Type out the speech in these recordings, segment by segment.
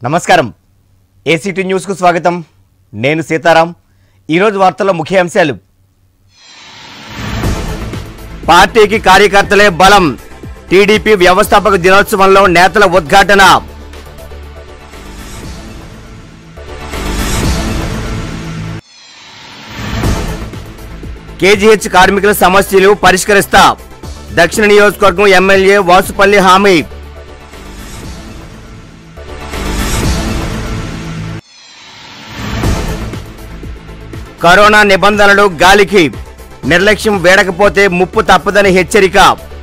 నమస్కారం ఏసీటీ న్యూస్కు స్వాగతం నేను సీతారాం ఈరోజు వార్తల్లో ముఖ్య అంశాలు పార్టీకి కార్యకర్తలే బలం టీడీపీ వ్యవస్థాపక దినోత్సవంలో నేతల ఉద్ఘాటన కేజీహెచ్ కార్మికుల సమస్యలు పరిష్కరిస్తా దక్షిణ నియోజకవర్గం ఎమ్మెల్యే వాసుపల్లి హామీ కరోనా నిబంధనలు గాలికి నిర్లక్ష్యం వేడకపోతే ముప్పు తప్పదని హెచ్చరిక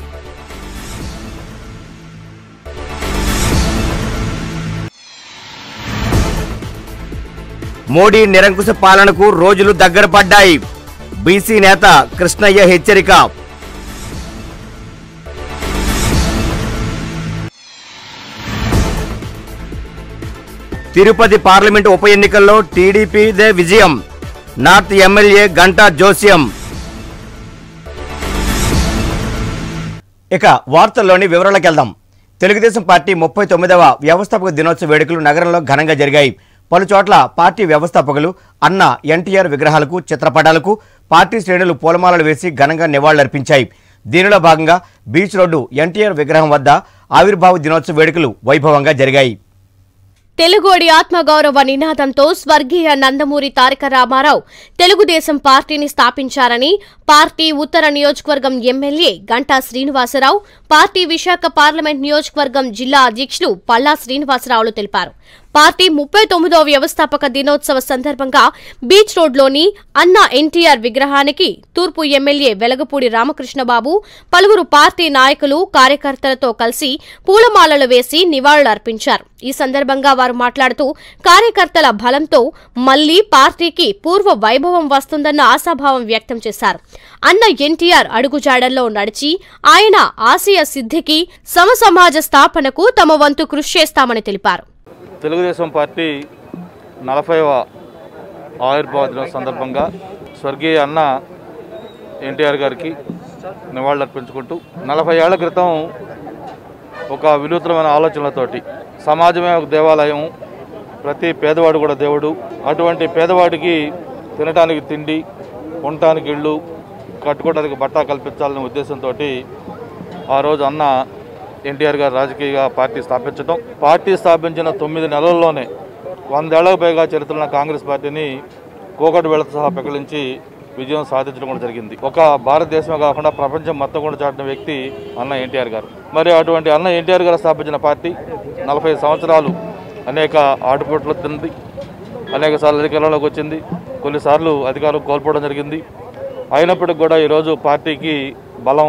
మోడీ నిరంకుశ పాలనకు రోజులు దగ్గర పడ్డాయి బీసీ నేత కృష్ణయ్య హెచ్చరిక తిరుపతి పార్లమెంటు ఉప ఎన్నికల్లో టీడీపీదే విజయం నార్త్ ఎమ్మెల్యే గంటా జోస్యం ఇక వార్తల్లోని వివరాలకు వెళ్దాం తెలుగుదేశం పార్టీ ముప్పై తొమ్మిదవ వ్యవస్థాపక దినోత్సవ వేడుకలు నగరంలో ఘనంగా జరిగాయి పలు చోట్ల పార్టీ వ్యవస్థాపకులు అన్న ఎన్టీఆర్ విగ్రహాలకు చిత్రపటాలకు పార్టీ శ్రేణులు పూలమాలలు వేసి ఘనంగా నివాళులర్పించాయి దీనిలో భాగంగా బీచ్ రోడ్డు ఎన్టీఆర్ విగ్రహం వద్ద ఆవిర్భావ దినోత్సవ వేడుకలు వైభవంగా జరిగాయి తెలుగోడి ఆత్మగౌరవ నినాదంతో స్వర్గీయ నందమూరి తారక రామారావు తెలుగుదేశం పార్టీని స్థాపించారని పార్టీ ఉత్తర నియోజకవర్గం MLA Ganta Srinivasarao party Visakha parliament నియోజకవర్గం జిల్లా అధ్యక్షులు పల్లా శ్రీనివాసరావులు తెలిపారు పార్టీ ముప్పై తొమ్మిదో వ్యవస్థాపక దినోత్సవ సందర్భంగా బీచ్ రోడ్లోని అన్న ఎన్టీఆర్ విగ్రహానికి తూర్పు ఎమ్మెల్యే వెలగపూడి రామకృష్ణబాబు పలువురు పార్టీ నాయకులు కార్యకర్తలతో కలిసి పూలమాలలు వేసి నివాళులర్పించారు ఈ సందర్భంగా వారు మాట్లాడుతూ కార్యకర్తల బలంతో మళ్లీ పార్టీకి పూర్వ వైభవం వస్తుందన్న ఆశాభావం వ్యక్తం చేశారు అన్న ఎన్టీఆర్ అడుగుజాడల్లో నడిచి ఆయన ఆశయ సిద్ధికి సమసమాజ స్థాపనకు తమ వంతు కృషి చేస్తామని తెలిపారు తెలుగుదేశం పార్టీ నలభైవ ఆవిర్భావ దినం సందర్భంగా స్వర్గీయ అన్న ఎన్టీఆర్ గారికి నివాళులర్పించుకుంటూ నలభై ఏళ్ల క్రితం ఒక వినూత్నమైన ఆలోచనలతోటి సమాజమే ఒక దేవాలయం ప్రతి పేదవాడు కూడా దేవుడు అటువంటి పేదవాడికి తినటానికి తిండి ఉండటానికి ఇళ్ళు కట్టుకోవడానికి బట్ట కల్పించాలనే ఉద్దేశంతో ఆ రోజు అన్న ఎన్టీఆర్ గారు రాజకీయ పార్టీ స్థాపించడం పార్టీ స్థాపించిన తొమ్మిది నెలల్లోనే వందేళ్లకు పైగా చరిత్రలో కాంగ్రెస్ పార్టీని కోకటి వేళతో సహా పెకలించి విజయం సాధించడం కూడా జరిగింది ఒక భారతదేశమే కాకుండా ప్రపంచం మొత్తం కూడా చాటిన వ్యక్తి అన్న ఎన్టీఆర్ గారు మరి అటువంటి అన్న ఎన్టీఆర్ గారు స్థాపించిన పార్టీ నలభై సంవత్సరాలు అనేక ఆటుపోట్లు తింది అనేక సార్లు అధికారంలోకి వచ్చింది కొన్నిసార్లు అధికారం కోల్పోవడం జరిగింది అయినప్పటికి కూడా ఈరోజు పార్టీకి బలం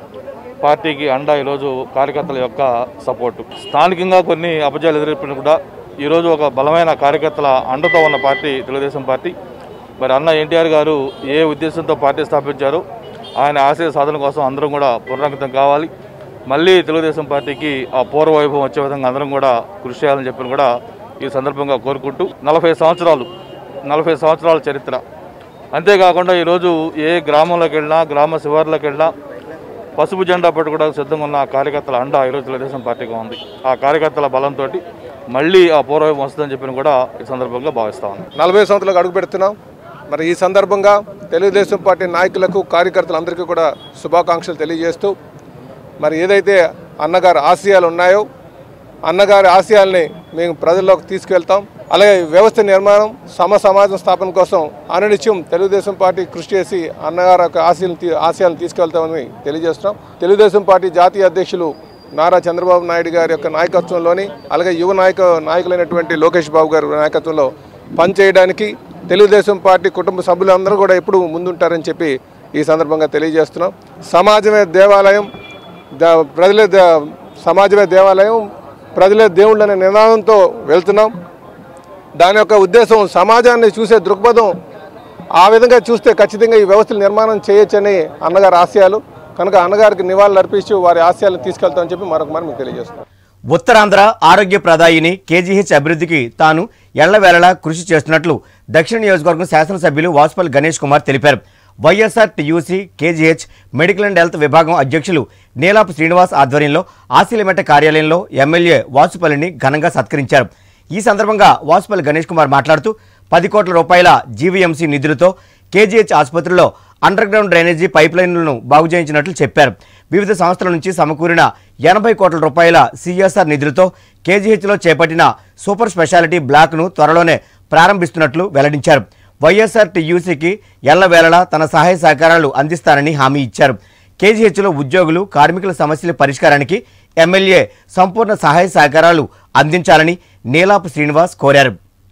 పార్టీకి అండ ఈరోజు కార్యకర్తల యొక్క సపోర్టు స్థానికంగా కొన్ని అపజయాలు ఎదురైపోయినా కూడా ఈరోజు ఒక బలమైన కార్యకర్తల అండతో ఉన్న పార్టీ తెలుగుదేశం పార్టీ మరి అన్న ఎన్టీఆర్ గారు ఏ ఉద్దేశంతో పార్టీ స్థాపించారో ఆయన ఆశయ సాధన కోసం అందరం కూడా పునరంకితం కావాలి మళ్ళీ తెలుగుదేశం పార్టీకి ఆ పూర్వ వైభవం వచ్చే విధంగా అందరం కూడా కృషి చేయాలని చెప్పి కూడా ఈ సందర్భంగా కోరుకుంటూ నలభై సంవత్సరాలు నలభై సంవత్సరాల చరిత్ర అంతేకాకుండా ఈరోజు ఏ గ్రామంలోకి వెళ్ళినా గ్రామ శివార్లోకి వెళ్ళినా పసుపు జెండా పట్టుకోవడానికి సిద్ధంగా ఉన్న ఆ కార్యకర్తల అండ ఈరోజు తెలుగుదేశం పార్టీగా ఉంది ఆ కార్యకర్తల బలంతో మళ్ళీ ఆ పూర్వం వస్తుందని చెప్పిన కూడా ఈ సందర్భంగా భావిస్తా ఉన్నాను నలభై సంవత్సరాలకు అడుగు పెడుతున్నాం మరి ఈ సందర్భంగా తెలుగుదేశం పార్టీ నాయకులకు కార్యకర్తలందరికీ కూడా శుభాకాంక్షలు తెలియజేస్తూ మరి ఏదైతే అన్నగారి ఆశయాలు ఉన్నాయో అన్నగారి ఆశయాల్ని మేము ప్రజల్లోకి తీసుకెళ్తాం అలాగే వ్యవస్థ నిర్మాణం సమ సమాజం స్థాపన కోసం అనునిత్యం తెలుగుదేశం పార్టీ కృషి చేసి అన్నగారి యొక్క ఆశయాలను తీ- ఆశయాలను తీసుకెళ్తామని తెలియజేస్తున్నాం తెలుగుదేశం పార్టీ జాతీయ అధ్యక్షులు నారా చంద్రబాబు నాయుడు గారి యొక్క నాయకత్వంలోని అలాగే యువ నాయక నాయకులైనటువంటి లోకేష్ బాబు గారి నాయకత్వంలో పనిచేయడానికి తెలుగుదేశం పార్టీ కుటుంబ సభ్యులందరూ కూడా ఎప్పుడు ముందుంటారని చెప్పి ఈ సందర్భంగా తెలియజేస్తున్నాం సమాజమే దేవాలయం ద- ప్రజలే ద- సమాజమే దేవాలయం ప్రజలే దేవుళ్ళు అనే నినాదంతో వెళ్తున్నాం దాని యొక్క ఉద్దేశం సమాజాన్ని చూసే దృక్పథం ఆ విధంగా చూస్తే ఖచ్చితంగా ఈ వ్యవస్థలు నిర్మాణం చేయొచ్చని అన్నగారి ఆశయాలు కనుక అన్నగారికి నివాళులు అర్పించి వారి ఆశయాలను తీసుకెళ్తామని చెప్పి మరొక మరి మీకు తెలియజేస్తున్నాం ఉత్తరాంధ్ర ఆరోగ్య ప్రదాయిని కేజీహెచ్ అభివృద్ధికి తాను ఎళ్లవేళలా కృషి చేస్తున్నట్లు దక్షిణ నియోజకవర్గం శాసనసభ్యులు వాసుపల్లి గణేష్ కుమార్ తెలిపారు YSR TUC KGH medical and health విభాగం అధ్యక్షులు నీలాపు శ్రీనివాస్ ఆధ్వర్యంలో ఆశీలమెట్ట కార్యాలయంలో ఎమ్మెల్యే వాసుపల్లిని ఘనంగా సత్కరించారు ఈ సందర్భంగా వాసుపల్లి గణేష్ కుమార్ మాట్లాడుతూ పది కోట్ల రూపాయల జీవీఎంసీ నిధులతో కేజీహెచ్ ఆసుపత్రిలో అండర్ గ్రౌండ్ డ్రైనేజీ పైప్ లైన్లను బాగు చేయించినట్లు చెప్పారు వివిధ సంస్థల నుంచి సమకూరిన ఎనభై కోట్ల రూపాయల సిఎస్ఆర్ నిధులతో కేజీహెచ్లో చేపట్టిన సూపర్ స్పెషాలిటీ బ్లాక్ను త్వరలోనే ప్రారంభిస్తున్నట్లు వెల్లడించారు వైఎస్ఆర్ టీయూసీకి ఎల్లవేళలా తన సహాయ సహకారాలు అందిస్తానని హామీ ఇచ్చారు కేజీహెచ్లో ఉద్యోగులు కార్మికుల సమస్యల పరిష్కారానికి ఎమ్మెల్యే సంపూర్ణ సహాయ సహకారాలు అందించాలని నీలాపు శ్రీనివాస్ కోరారు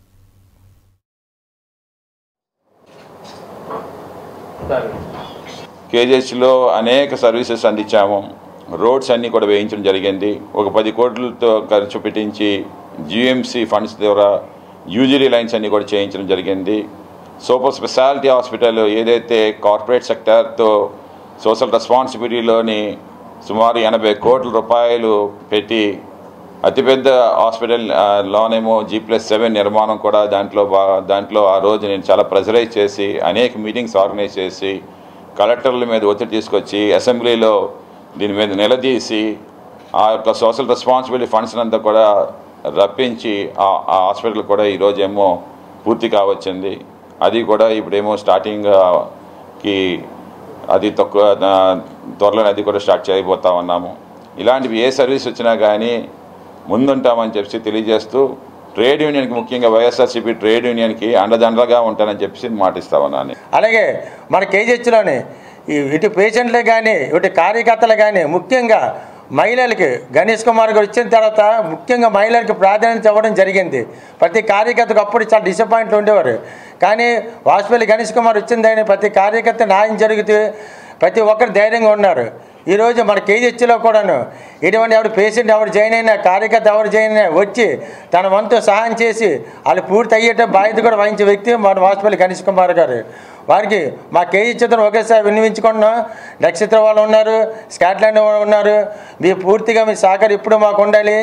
కేజెస్లో అనేక సర్వీసెస్ అందించాము రోడ్స్ అన్నీ కూడా వేయించడం జరిగింది ఒక పది కోట్లతో ఖర్చు పెట్టించి జిఎంసి ఫండ్స్ ద్వారా యూజరీ లైన్స్ అన్నీ కూడా చేయించడం జరిగింది సూపర్ స్పెషాలిటీ హాస్పిటల్ ఏదైతే కార్పొరేట్ సెక్టార్తో సోషల్ రెస్పాన్సిబిలిటీలోని సుమారు ఎనభై కోట్ల రూపాయలు పెట్టి అతిపెద్ద హాస్పిటల్ ఆ, లోనేమో జీ ప్లస్ సెవెన్ నిర్మాణం కూడా దాంట్లో బా దాంట్లో ఆ రోజు నేను చాలా ప్రెజరైజ్ చేసి అనేక మీటింగ్స్ ఆర్గనైజ్ చేసి కలెక్టర్ల మీద ఒత్తిడి తీసుకొచ్చి అసెంబ్లీలో దీని మీద నిలదీసి ఆ యొక్క సోషల్ రెస్పాన్సిబిలిటీ ఫండ్స్ అంతా కూడా రప్పించి ఆ ఆ హాస్పిటల్ కూడా ఈరోజు ఏమో పూర్తి కావచ్చింది అది కూడా ఇప్పుడేమో స్టార్టింగ్ ఆ, కి అది తక్కువ ఆ, త్వరలోనే అది కూడా స్టార్ట్ చేయబోతా ఉన్నాము ఇలాంటివి ఏ సర్వీస్ వచ్చినా కానీ ముందుంటామని చెప్పి తెలియజేస్తూ ట్రేడ్ యూనియన్కి ముఖ్యంగా వైఎస్ఆర్సీపీ ట్రేడ్ యూనియన్కి అండదండగా ఉంటానని చెప్పి మాటిస్తా ఉన్నాను అలాగే మన కేజీహెచ్లోని ఈ ఇటు పేషెంట్లే కానీ ఇటు కార్యకర్తలు కానీ ముఖ్యంగా మహిళలకి గణేష్ కుమార్ గారు వచ్చిన తర్వాత ముఖ్యంగా మహిళలకు ప్రాధాన్యత ఇవ్వడం జరిగింది ప్రతి కార్యకర్తకు అప్పుడు చాలా డిసప్పాయింట్లు ఉండేవారు కానీ వాజ్పేయి గణేష్ కుమార్ వచ్చిందని ప్రతి కార్యకర్త న్యాయం జరుగుతూ ప్రతి ఒక్కరు ధైర్యంగా ఉన్నారు ఈరోజు మన కేజీహెచ్లో కూడాను ఎటువంటి ఎవరు పేషెంట్ ఎవరు జాయిన్ అయినా కార్యకర్త ఎవరు జాయిన్ అయినా వచ్చి తన వంతు సహాయం చేసి వాళ్ళు పూర్తి అయ్యేట బాధ్యత కూడా వహించే వ్యక్తి మన వాసుపల్లి గణేష్ కుమార్ గారు వారికి మా కేజీహెచ్తో ఒకేసారి విన్నవించుకున్నాం నక్షత్ర వాళ్ళు ఉన్నారు స్కాట్లాండ్ వాళ్ళు ఉన్నారు మీ పూర్తిగా మీ సహకారం ఇప్పుడు మాకు ఉండాలి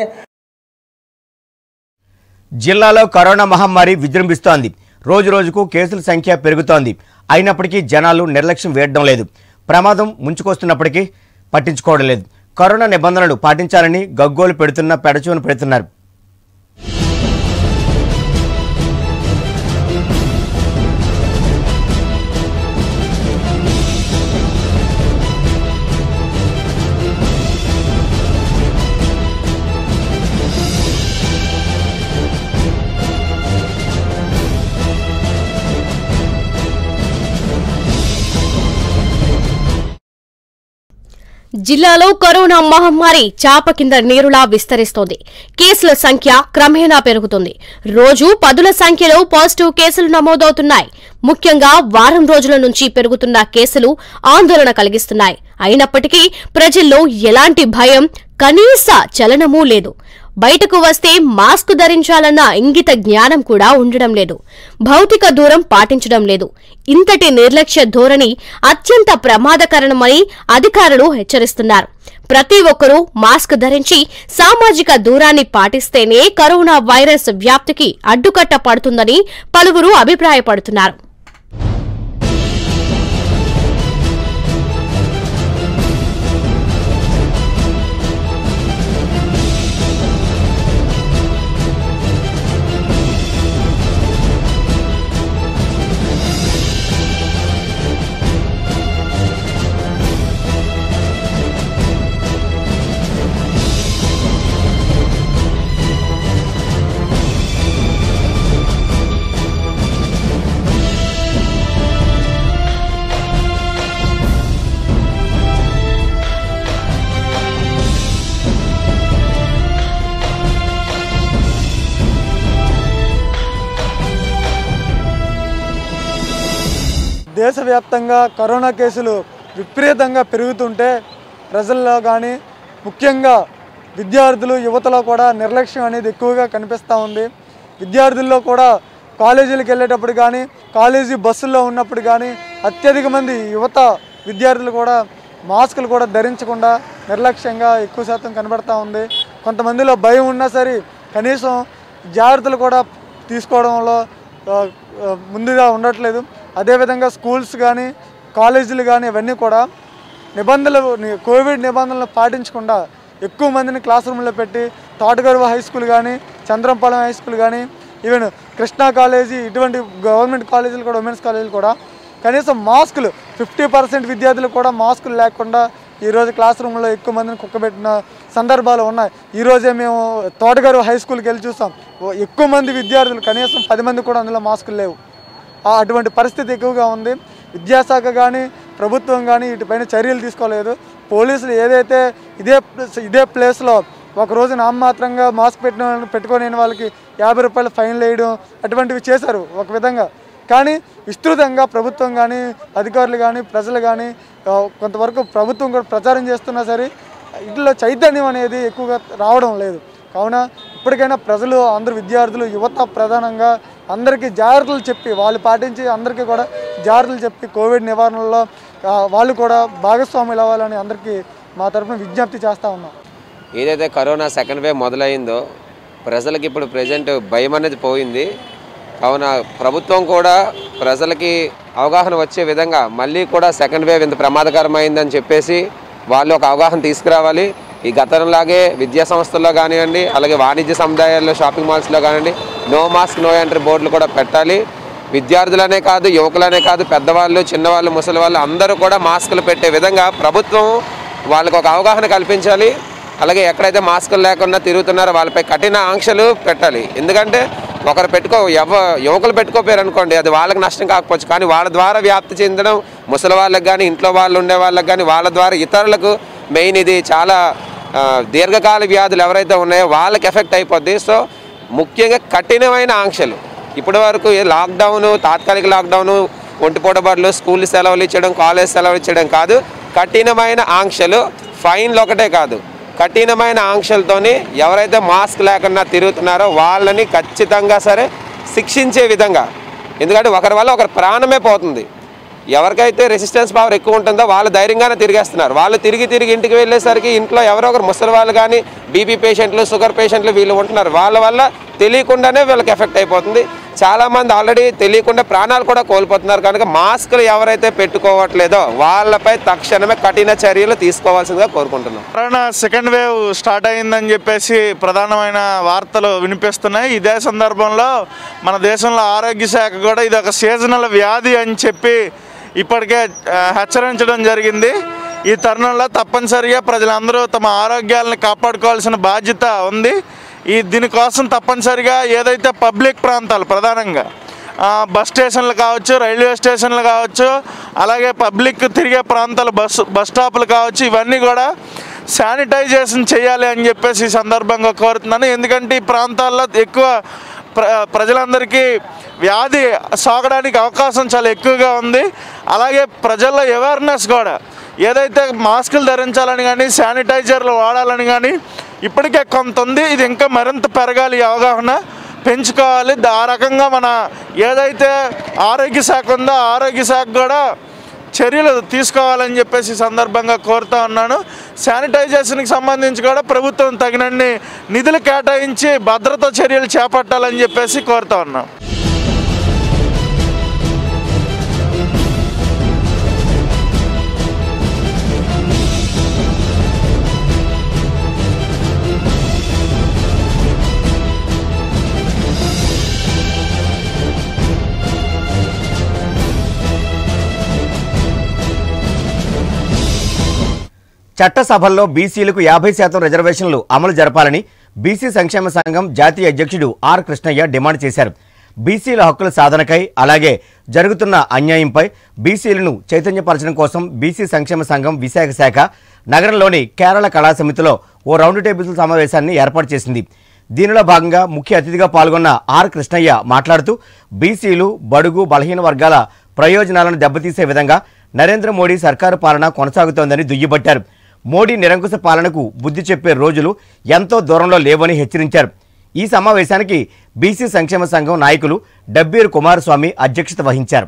జిల్లాలో కరోనా మహమ్మారి విజృంభిస్తోంది రోజు రోజుకు కేసుల సంఖ్య పెరుగుతోంది అయినప్పటికీ జనాలు నిర్లక్ష్యం వేయడం లేదు ప్రమాదం ముంచుకొస్తున్నప్పటికీ పట్టించుకోవడం లేదు కరోనా నిబంధనలు పాటించాలని గగ్గోలు పెడుతున్న పెడచూను పెడుతున్నారు జిల్లాలో కరోనా మహమ్మారి చాప కింద నీరులా విస్తరిస్తోంది కేసుల సంఖ్య క్రమేణా పెరుగుతుంది రోజు పదుల సంఖ్యలో పాజిటివ్ కేసులు నమోదవుతున్నాయి ముఖ్యంగా వారం రోజుల నుంచి పెరుగుతున్న కేసులు ఆందోళన కలిగిస్తున్నాయి అయినప్పటికీ ప్రజల్లో ఎలాంటి భయం కనీస చలనమూ లేదు బయటకు వస్తే మాస్క్ ధరించాలన్న ఇంగిత జ్ఞానం కూడా ఉండడం లేదు భౌతిక దూరం పాటించడం లేదు ఇంతటి నిర్లక్ష్య ధోరణి అత్యంత ప్రమాదకరమని అధికారులు హెచ్చరిస్తున్నారు ప్రతి ఒక్కరూ మాస్క్ ధరించి సామాజిక దూరాన్ని పాటిస్తేనే కరోనా వైరస్ వ్యాప్తికి అడ్డుకట్ట పడుతుందని పలువురు అభిప్రాయపడుతున్నారు దేశవ్యాప్తంగా కరోనా కేసులు విపరీతంగా పెరుగుతుంటే ప్రజల్లో కానీ ముఖ్యంగా విద్యార్థులు యువతలో కూడా నిర్లక్ష్యం అనేది ఎక్కువగా కనిపిస్తూ ఉంది విద్యార్థుల్లో కూడా కాలేజీలకు వెళ్ళేటప్పుడు కానీ కాలేజీ బస్సుల్లో ఉన్నప్పుడు కానీ అత్యధిక మంది యువత విద్యార్థులు కూడా మాస్కులు కూడా ధరించకుండా నిర్లక్ష్యంగా ఎక్కువ శాతం కనబడతా ఉంది కొంతమందిలో భయం ఉన్నా సరే కనీసం జాగ్రత్తలు కూడా తీసుకోవడంలో ఆ, ఆ, ముందుగా ఉండట్లేదు అదేవిధంగా స్కూల్స్ కానీ కాలేజీలు కానీ ఇవన్నీ కూడా నిబంధనలు ని- కోవిడ్ నిబంధనలు పాటించకుండా ఎక్కువ మందిని క్లాస్ రూమ్లో పెట్టి తోటగరువు హై స్కూల్ కానీ చంద్రంపాలెం హై స్కూల్ కానీ ఈవెన్ కృష్ణా కాలేజీ ఇటువంటి గవర్నమెంట్ కాలేజీలు కూడా ఉమెన్స్ కాలేజీలు కూడా కనీసం మాస్కులు ఫిఫ్టీ పర్సెంట్ విద్యార్థులు కూడా మాస్కులు లేకుండా ఈరోజు క్లాస్ రూమ్లో ఎక్కువ మందిని కుక్కబెట్టిన సందర్భాలు ఉన్నాయి ఈరోజే మేము తోటగారు హై స్కూల్కి వెళ్ళి చూసాం ఓ- ఎక్కువ మంది విద్యార్థులు కనీసం పది మంది కూడా అందులో మాస్కులు లేవు ఆ అటువంటి పరిస్థితి ఎక్కువగా ఉంది విద్యాశాఖ కానీ ప్రభుత్వం కానీ వీటిపైన చర్యలు తీసుకోలేదు పోలీసులు ఏదైతే ఇదే ప్లేస్- ఇదే ప్లేస్లో ఒక రోజు నామమాత్రంగా మాస్క్ పెట్టిన వాళ్ళని పెట్టుకొని వాళ్ళకి యాభై రూపాయలు ఫైన్లు వేయడం అటువంటివి చేశారు ఒక విధంగా కానీ విస్తృతంగా ప్రభుత్వం కానీ అధికారులు కానీ ప్రజలు కానీ ఆ, కొంతవరకు ప్రభుత్వం కూడా ప్రచారం చేస్తున్నా సరే ఇట్లా చైతన్యం అనేది ఎక్కువగా రావడం లేదు కావున ఇప్పటికైనా ప్రజలు అందరు విద్యార్థులు యువత ప్రధానంగా అందరికీ జాగ్రత్తలు చెప్పి వాళ్ళు పాటించి అందరికీ కూడా జాగ్రత్తలు చెప్పి కోవిడ్ నివారణలో ఆ, వాళ్ళు కూడా భాగస్వాములు అవ్వాలని అందరికీ మా తరఫున విజ్ఞప్తి చేస్తూ ఉన్నాం ఏదైతే కరోనా సెకండ్ వేవ్ మొదలైందో ప్రజలకి ఇప్పుడు ప్రజెంట్ భయం అనేది పోయింది కావున ప్రభుత్వం కూడా ప్రజలకి అవగాహన వచ్చే విధంగా మళ్ళీ కూడా సెకండ్ వేవ్ ఇంత ప్రమాదకరమైందని చెప్పేసి వాళ్ళు ఒక అవగాహన తీసుకురావాలి ఈ గతంలాగే విద్యా సంస్థల్లో కానివ్వండి అలాగే వాణిజ్య సముదాయాల్లో షాపింగ్ మాల్స్లో కానివ్వండి నో మాస్క్ నో ఎంట్రీ బోర్డులు కూడా పెట్టాలి విద్యార్థులనే కాదు యువకులనే కాదు పెద్దవాళ్ళు చిన్నవాళ్ళు ముసలి వాళ్ళు అందరూ కూడా మాస్కులు పెట్టే విధంగా ప్రభుత్వం వాళ్ళకు ఒక అవగాహన కల్పించాలి అలాగే ఎక్కడైతే మాస్కులు లేకుండా తిరుగుతున్నారో వాళ్ళపై కఠిన ఆంక్షలు పెట్టాలి ఎందుకంటే ఒకరు పెట్టుకో ఎవ యువకులు పెట్టుకోపోయారు అనుకోండి అది వాళ్ళకి నష్టం కాకపోవచ్చు కానీ వాళ్ళ ద్వారా వ్యాప్తి చెందడం ముసలి వాళ్ళకి కానీ ఇంట్లో వాళ్ళు ఉండే వాళ్ళకి కానీ వాళ్ళ ద్వారా ఇతరులకు మెయిన్ ఇది చాలా ఆ, దీర్ఘకాల వ్యాధులు ఎవరైతే ఉన్నాయో వాళ్ళకి ఎఫెక్ట్ అయిపోద్ది సో ముఖ్యంగా కఠినమైన ఆంక్షలు ఇప్పటి వరకు ఏ లాక్డౌన్ తాత్కాలిక లాక్డౌన్ ఒంటిపూట బడులు స్కూల్ సెలవులు ఇచ్చడం కాలేజ్ సెలవులు ఇచ్చడం కాదు కఠినమైన ఆంక్షలు ఫైన్లు ఒకటే కాదు కఠినమైన ఆంక్షలతోని ఎవరైతే మాస్క్ లేకుండా తిరుగుతున్నారో వాళ్ళని ఖచ్చితంగా సరే శిక్షించే విధంగా ఎందుకంటే ఒకరి వల్ల ఒకరి ప్రాణమే పోతుంది ఎవరికైతే రెసిస్టెన్స్ పవర్ ఎక్కువ ఉంటుందో వాళ్ళు ధైర్యంగానే తిరిగేస్తున్నారు వాళ్ళు తిరిగి తిరిగి ఇంటికి వెళ్ళేసరికి ఇంట్లో ఎవరో ఒకరు ముసలి వాళ్ళు కానీ బీపీ పేషెంట్లు షుగర్ పేషెంట్లు వీళ్ళు ఉంటున్నారు వాళ్ళ వల్ల తెలియకుండానే వీళ్ళకి ఎఫెక్ట్ అయిపోతుంది చాలామంది ఆల్రెడీ తెలియకుండా ప్రాణాలు కూడా కోల్పోతున్నారు కనుక మాస్కులు ఎవరైతే పెట్టుకోవట్లేదో వాళ్ళపై తక్షణమే కఠిన చర్యలు తీసుకోవాల్సిందిగా కోరుకుంటున్నాం కరోనా సెకండ్ వేవ్ స్టార్ట్ అయిందని చెప్పేసి ప్రధానమైన వార్తలు వినిపిస్తున్నాయి ఇదే సందర్భంలో మన దేశంలో ఆరోగ్య శాఖ కూడా ఇది ఒక సీజనల్ వ్యాధి అని చెప్పి ఇప్పటికే ఆ, హెచ్చరించడం జరిగింది ఈ తరుణంలో తప్పనిసరిగా ప్రజలందరూ తమ ఆరోగ్యాలను కాపాడుకోవాల్సిన బాధ్యత ఉంది ఈ దీనికోసం తప్పనిసరిగా ఏదైతే పబ్లిక్ ప్రాంతాలు ప్రధానంగా ఆ, బస్ స్టేషన్లు కావచ్చు రైల్వే స్టేషన్లు కావచ్చు అలాగే పబ్లిక్ తిరిగే ప్రాంతాలు బస్ బస్ స్టాపులు కావచ్చు ఇవన్నీ కూడా శానిటైజేషన్ చేయాలి అని చెప్పేసి ఈ సందర్భంగా కోరుతున్నాను ఎందుకంటే ఈ ప్రాంతాల్లో ఎక్కువ ప్ర ప్రజలందరికీ వ్యాధి సోకడానికి అవకాశం చాలా ఎక్కువగా ఉంది అలాగే ప్రజల్లో అవేర్నెస్ కూడా ఏదైతే మాస్కులు ధరించాలని కానీ శానిటైజర్లు వాడాలని కానీ ఇప్పటికే కొంత ఉంది ఇది ఇంకా మరింత పెరగాలి ఈ అవగాహన పెంచుకోవాలి దా- ఆ రకంగా మన ఏదైతే ఆరోగ్య శాఖ ఉందో ఆ ఆరోగ్య శాఖ కూడా చర్యలు తీసుకోవాలని చెప్పేసి ఈ సందర్భంగా కోరుతా ఉన్నాను శానిటైజేషన్కి సంబంధించి కూడా ప్రభుత్వం తగినన్ని నిధులు కేటాయించి భద్రతా చర్యలు చేపట్టాలని చెప్పేసి కోరుతా ఉన్నాం చట్టసభల్లో బీసీలకు యాభై శాతం రిజర్వేషన్లు అమలు జరపాలని బీసీ సంక్షేమ సంఘం జాతీయ అధ్యక్షుడు ఆర్ కృష్ణయ్య డిమాండ్ చేశారు బీసీల హక్కుల సాధనకై అలాగే జరుగుతున్న అన్యాయంపై బీసీలను చైతన్యపరచడం కోసం బీసీ సంక్షేమ సంఘం విశాఖ శాఖ నగరంలోని కేరళ కళా సమితిలో ఓ రౌండ్ టేబుల్ సమావేశాన్ని ఏర్పాటు చేసింది దీనిలో భాగంగా ముఖ్య అతిథిగా పాల్గొన్న ఆర్ కృష్ణయ్య మాట్లాడుతూ బీసీలు బడుగు బలహీన వర్గాల ప్రయోజనాలను దెబ్బతీసే విధంగా నరేంద్ర మోడీ సర్కారు పాలన కొనసాగుతోందని దుయ్యబట్టారు మోడీ నిరంకుశ పాలనకు బుద్ధి చెప్పే రోజులు ఎంతో దూరంలో లేవని హెచ్చరించారు ఈ సమావేశానికి బీసీ సంక్షేమ సంఘం నాయకులు డబ్బీరు కుమారస్వామి అధ్యక్షత వహించారు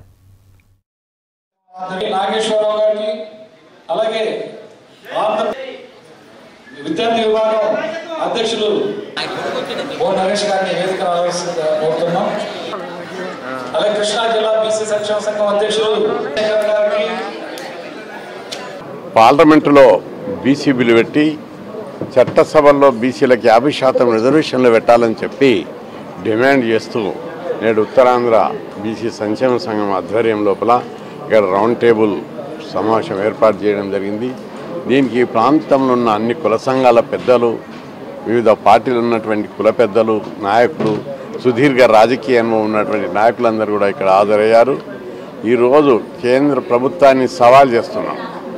నాగేశ్వరరావు గారికి అలాగే ఆంధ్ర విద్యార్థి విభాగం అధ్యక్షులు ఓ నరేష్ గారిని వేదిక రావాల్సిందిగా కోరుతున్నాం అలాగే కృష్ణా జిల్లా బీసీ సంక్షేమ సంఘం అధ్యక్షులు శేఖర్ గారిని పార్లమెంటులో బీసీ బిల్లు పెట్టి చట్టసభల్లో బీసీలకు యాభై శాతం రిజర్వేషన్లు పెట్టాలని చెప్పి డిమాండ్ చేస్తూ నేడు ఉత్తరాంధ్ర బీసీ సంక్షేమ సంఘం ఆధ్వర్యం లోపల ఇక్కడ రౌండ్ టేబుల్ సమావేశం ఏర్పాటు చేయడం జరిగింది దీనికి ఈ ప్రాంతంలో ఉన్న అన్ని కుల సంఘాల పెద్దలు వివిధ పార్టీలు ఉన్నటువంటి కుల పెద్దలు నాయకులు సుదీర్ఘ రాజకీయ అనుభవం ఉన్నటువంటి నాయకులందరూ కూడా ఇక్కడ హాజరయ్యారు ఈరోజు కేంద్ర ప్రభుత్వాన్ని సవాల్ చేస్తున్నాం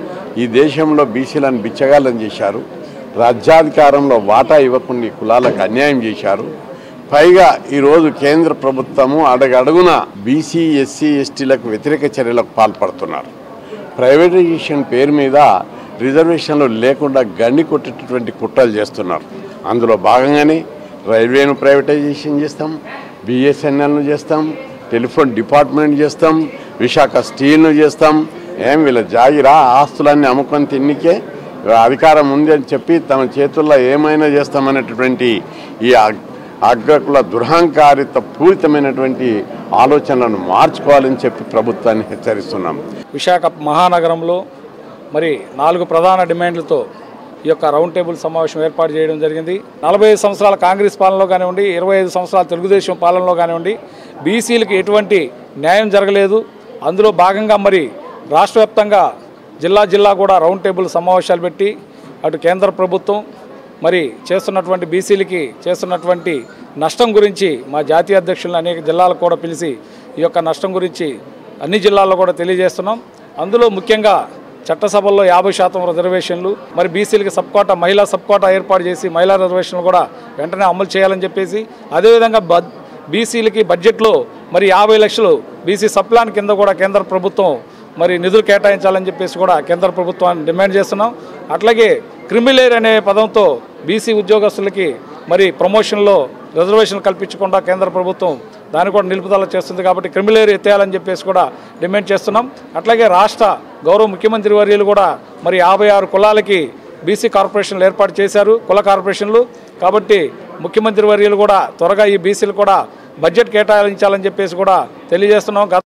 ఈ దేశంలో బీసీలను బిచ్చగాళ్ళని చేశారు రాజ్యాధికారంలో వాటా ఇవ్వకుండా ఈ కులాలకు అన్యాయం చేశారు పైగా ఈరోజు కేంద్ర ప్రభుత్వము అడగడుగున బీసీ ఎస్సీ ఎస్టీలకు వ్యతిరేక చర్యలకు పాల్పడుతున్నారు ప్రైవేటైజేషన్ పేరు మీద రిజర్వేషన్లు లేకుండా గండి కొట్టేటటువంటి కుట్రలు చేస్తున్నారు అందులో భాగంగానే రైల్వేను ప్రైవేటైజేషన్ చేస్తాం బిఎస్ఎన్ఎల్ను చేస్తాం టెలిఫోన్ డిపార్ట్మెంట్ చేస్తాం విశాఖ స్టీల్ను చేస్తాం ఏం వీళ్ళ జాగిరా ఆస్తులన్నీ అమ్ముకొని తిన్నికే అధికారం ఉంది అని చెప్పి తమ చేతుల్లో ఏమైనా చేస్తామనేటటువంటి ఈ అగ్- అగ్రకుల దురహంకారిత పూరితమైనటువంటి ఆలోచనలను మార్చుకోవాలని చెప్పి ప్రభుత్వాన్ని హెచ్చరిస్తున్నాం విశాఖ మహానగరంలో మరి నాలుగు ప్రధాన డిమాండ్లతో ఈ యొక్క రౌండ్ టేబుల్ సమావేశం ఏర్పాటు చేయడం జరిగింది నలభై ఐదు సంవత్సరాల కాంగ్రెస్ పాలనలో కానివ్వండి ఇరవై ఐదు సంవత్సరాల తెలుగుదేశం పాలనలో కానివ్వండి బీసీలకు ఎటువంటి న్యాయం జరగలేదు అందులో భాగంగా మరి రాష్ట్ర వ్యాప్తంగా జిల్లా జిల్లా కూడా రౌండ్ టేబుల్ సమావేశాలు పెట్టి అటు కేంద్ర ప్రభుత్వం మరి చేస్తున్నటువంటి బీసీలకి చేస్తున్నటువంటి నష్టం గురించి మా జాతీయ అధ్యక్షులను అనేక జిల్లాలకు కూడా పిలిచి ఈ యొక్క నష్టం గురించి అన్ని జిల్లాల్లో కూడా తెలియజేస్తున్నాం అందులో ముఖ్యంగా చట్టసభల్లో యాభై శాతం రిజర్వేషన్లు మరి బీసీలకి సబ్ కోటా మహిళా సబ్ కోటా ఏర్పాటు చేసి మహిళా రిజర్వేషన్లు కూడా వెంటనే అమలు చేయాలని చెప్పేసి అదేవిధంగా బ బీసీలకి బడ్జెట్లో మరి యాభై లక్షలు బీసీ సప్లాన్ కింద కూడా కేంద్ర ప్రభుత్వం మరి నిధులు కేటాయించాలని చెప్పేసి కూడా కేంద్ర ప్రభుత్వాన్ని డిమాండ్ చేస్తున్నాం అట్లాగే క్రిమిలేర్ అనే పదంతో బీసీ ఉద్యోగస్తులకి మరి ప్రమోషన్లో రిజర్వేషన్ కల్పించకుండా కేంద్ర ప్రభుత్వం దాన్ని కూడా నిలుపుదల చేస్తుంది కాబట్టి క్రిమిలేర్ ఎత్తేయాలని చెప్పేసి కూడా డిమాండ్ చేస్తున్నాం అట్లాగే రాష్ట్ర గౌరవ ముఖ్యమంత్రి వర్యులు కూడా మరి యాభై ఆరు కులాలకి బీసీ కార్పొరేషన్లు ఏర్పాటు చేశారు కుల కార్పొరేషన్లు కాబట్టి ముఖ్యమంత్రి వర్యులు కూడా త్వరగా ఈ బీసీలు కూడా బడ్జెట్ కేటాయించాలని చెప్పేసి కూడా తెలియజేస్తున్నాం గత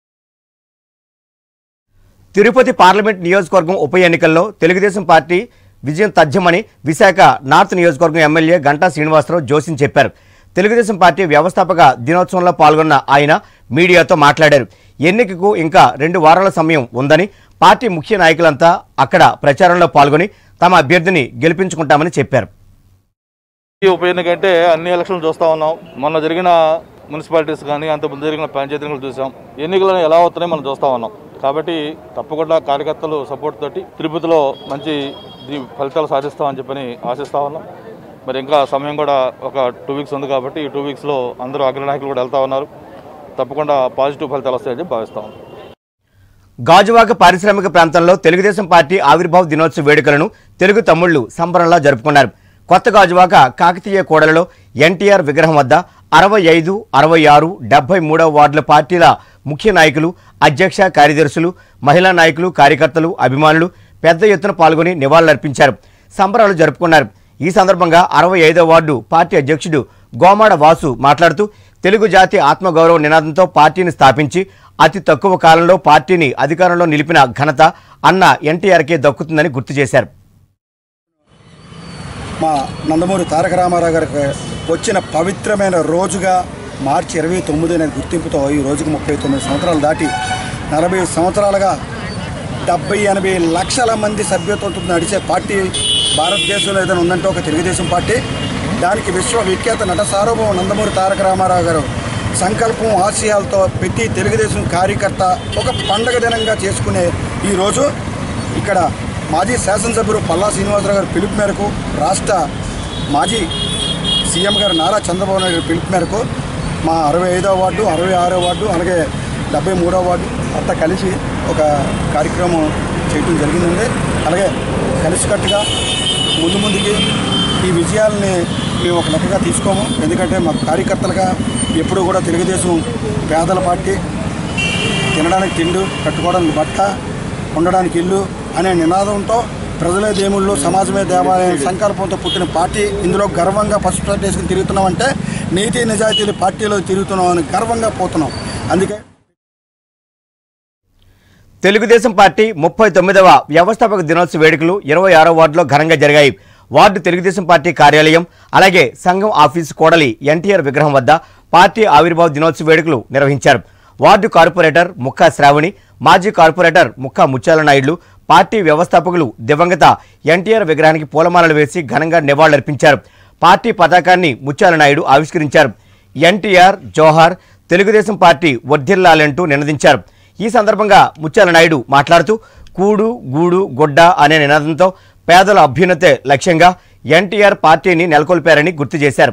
తిరుపతి పార్లమెంట్ నియోజకవర్గం ఉప ఎన్నికల్లో తెలుగుదేశం పార్టీ విజయం తథ్యమని విశాఖ నార్త్ నియోజకవర్గం ఎమ్మెల్యే గంటా శ్రీనివాసరావు జోసిం చెప్పారు తెలుగుదేశం పార్టీ వ్యవస్థాపక దినోత్సవంలో పాల్గొన్న ఆయన మీడియాతో మాట్లాడారు ఎన్నికకు ఇంకా రెండు వారాల సమయం ఉందని పార్టీ ముఖ్య నాయకులంతా అక్కడ ప్రచారంలో పాల్గొని తమ అభ్యర్థిని గెలిపించుకుంటామని చెప్పారు ఈ ఉప ఎన్నిక అంటే అన్ని ఎలక్షన్లు చూస్తూ ఉన్నాం మొన్న జరిగిన మున్సిపాలిటీస్ కానీ అంత ముందు జరిగిన పంచాయతీ ఎన్నికలు చూసాం ఎన్నికలు ఎలా అవుతున్నాయి మనం చూస్తూ ఉన్నాం కాబట్టి తప్పకుండా కార్యకర్తలు సపోర్ట్ తోటి తిరుపతిలో మంచి ది- ఫలితాలు సాధిస్తామని చెప్పని ఆశిస్తా ఉన్నాం మరి ఇంకా సమయం కూడా ఒక టూ వీక్స్ ఉంది కాబట్టి ఈ టూ వీక్స్లో అందరూ అగ్రనాయకులు కూడా వెళ్తా ఉన్నారు తప్పకుండా పాజిటివ్ ఫలితాలు వస్తాయని చెప్పి భావిస్తా ఉన్నాం గాజువాక పారిశ్రామిక ప్రాంతంలో తెలుగుదేశం పార్టీ ఆవిర్భావ దినోత్సవ వేడుకలను తెలుగు తమ్ముళ్లు సంబరంలా జరుపుకున్నారు కొత్త గాజువాక కాకతీయ కూడలలో ఎన్టీఆర్ విగ్రహం వద్ద అరవై ఐదు అరవై ఆరు డెబ్బై మూడవ వార్డుల పార్టీల ముఖ్య నాయకులు అధ్యక్ష కార్యదర్శులు మహిళా నాయకులు కార్యకర్తలు అభిమానులు పెద్ద ఎత్తున పాల్గొని నివాళులర్పించారు సంబరాలు జరుపుకున్నారు ఈ సందర్భంగా అరవై ఐదవ వార్డు పార్టీ అధ్యక్షుడు గోమాడ వాసు మాట్లాడుతూ తెలుగు జాతి ఆత్మగౌరవ నినాదంతో పార్టీని స్థాపించి అతి తక్కువ కాలంలో పార్టీని అధికారంలో నిలిపిన ఘనత అన్న ఎన్టీఆర్కే దక్కుతుందని గుర్తు చేశారు మా నందమూరి తారక రామారావు గారికి వచ్చిన పవిత్రమైన రోజుగా మార్చి ఇరవై తొమ్మిది అనే గుర్తింపుతో ఈ రోజుకు ముప్పై తొమ్మిది సంవత్సరాలు దాటి నలభై సంవత్సరాలుగా డెబ్బై ఎనభై లక్షల మంది సభ్యత్వంతో నడిచే పార్టీ భారతదేశంలో ఏదైనా ఉందంటే ఒక తెలుగుదేశం పార్టీ దానికి విశ్వవిఖ్యాత నట సార్వభౌమ నందమూరి తారక రామారావు గారు సంకల్పం ఆశయాలతో ప్రతి తెలుగుదేశం కార్యకర్త ఒక పండగ దినంగా చేసుకునే ఈరోజు ఇక్కడ మాజీ శాసనసభ్యులు పల్లా శ్రీనివాసరావు గారి పిలుపు మేరకు రాష్ట్ర మాజీ సీఎం గారు నారా చంద్రబాబు నాయుడు గారి పిలుపు మేరకు మా అరవై ఐదవ వార్డు అరవై ఆరో వార్డు అలాగే డెబ్బై మూడవ వార్డు అంతా కలిసి ఒక కార్యక్రమం చేయడం జరిగిందండి అలాగే కలిసికట్టుగా ముందు ముందుకి ఈ విజయాల్ని మేము ఒక లెక్కగా తీసుకోము ఎందుకంటే మా కార్యకర్తలుగా ఎప్పుడూ కూడా తెలుగుదేశం పేదల పార్టీ తినడానికి తిండు కట్టుకోవడానికి బట్ట ఉండడానికి ఇల్లు అనే నినాదంతో ప్రజలే దేవుళ్ళు సమాజమే దేవాలయం సంకల్పంతో పుట్టిన పార్టీ ఇందులో గర్వంగా పసుపు షర్ట్ వేసుకుని తిరుగుతున్నామంటే నీతి నిజాయితీలు పార్టీలో తిరుగుతున్నాం అని గర్వంగా పోతున్నాం అందుకే తెలుగుదేశం పార్టీ ముప్పై తొమ్మిదవ వ్యవస్థాపక దినోత్సవ వేడుకలు ఇరవై ఆరో వార్డులో ఘనంగా జరిగాయి వార్డు తెలుగుదేశం పార్టీ కార్యాలయం అలాగే సంఘం ఆఫీసు కోడలి ఎన్టీఆర్ విగ్రహం వద్ద పార్టీ ఆవిర్భావ దినోత్సవ వేడుకలు నిర్వహించారు వార్డు కార్పొరేటర్ ముక్కా శ్రావణి మాజీ కార్పొరేటర్ ముక్కా ముత్యాల నాయుడు పార్టీ వ్యవస్థాపకులు దివంగత ఎన్టీఆర్ విగ్రహానికి పూలమాలలు వేసి ఘనంగా నివాళులర్పించారు పార్టీ పతాకాన్ని ముత్యాల నాయుడు ఆవిష్కరించారు ఎన్టీఆర్ జోహార్ తెలుగుదేశం పార్టీ వర్ధిల్లాలంటూ నినదించారు ఈ సందర్భంగా ముత్యాల నాయుడు మాట్లాడుతూ కూడు గూడు గొడ్డ అనే నినాదంతో పేదల అభ్యున్నతే లక్ష్యంగా ఎన్టీఆర్ పార్టీని నెలకొల్పారని గుర్తు చేశారు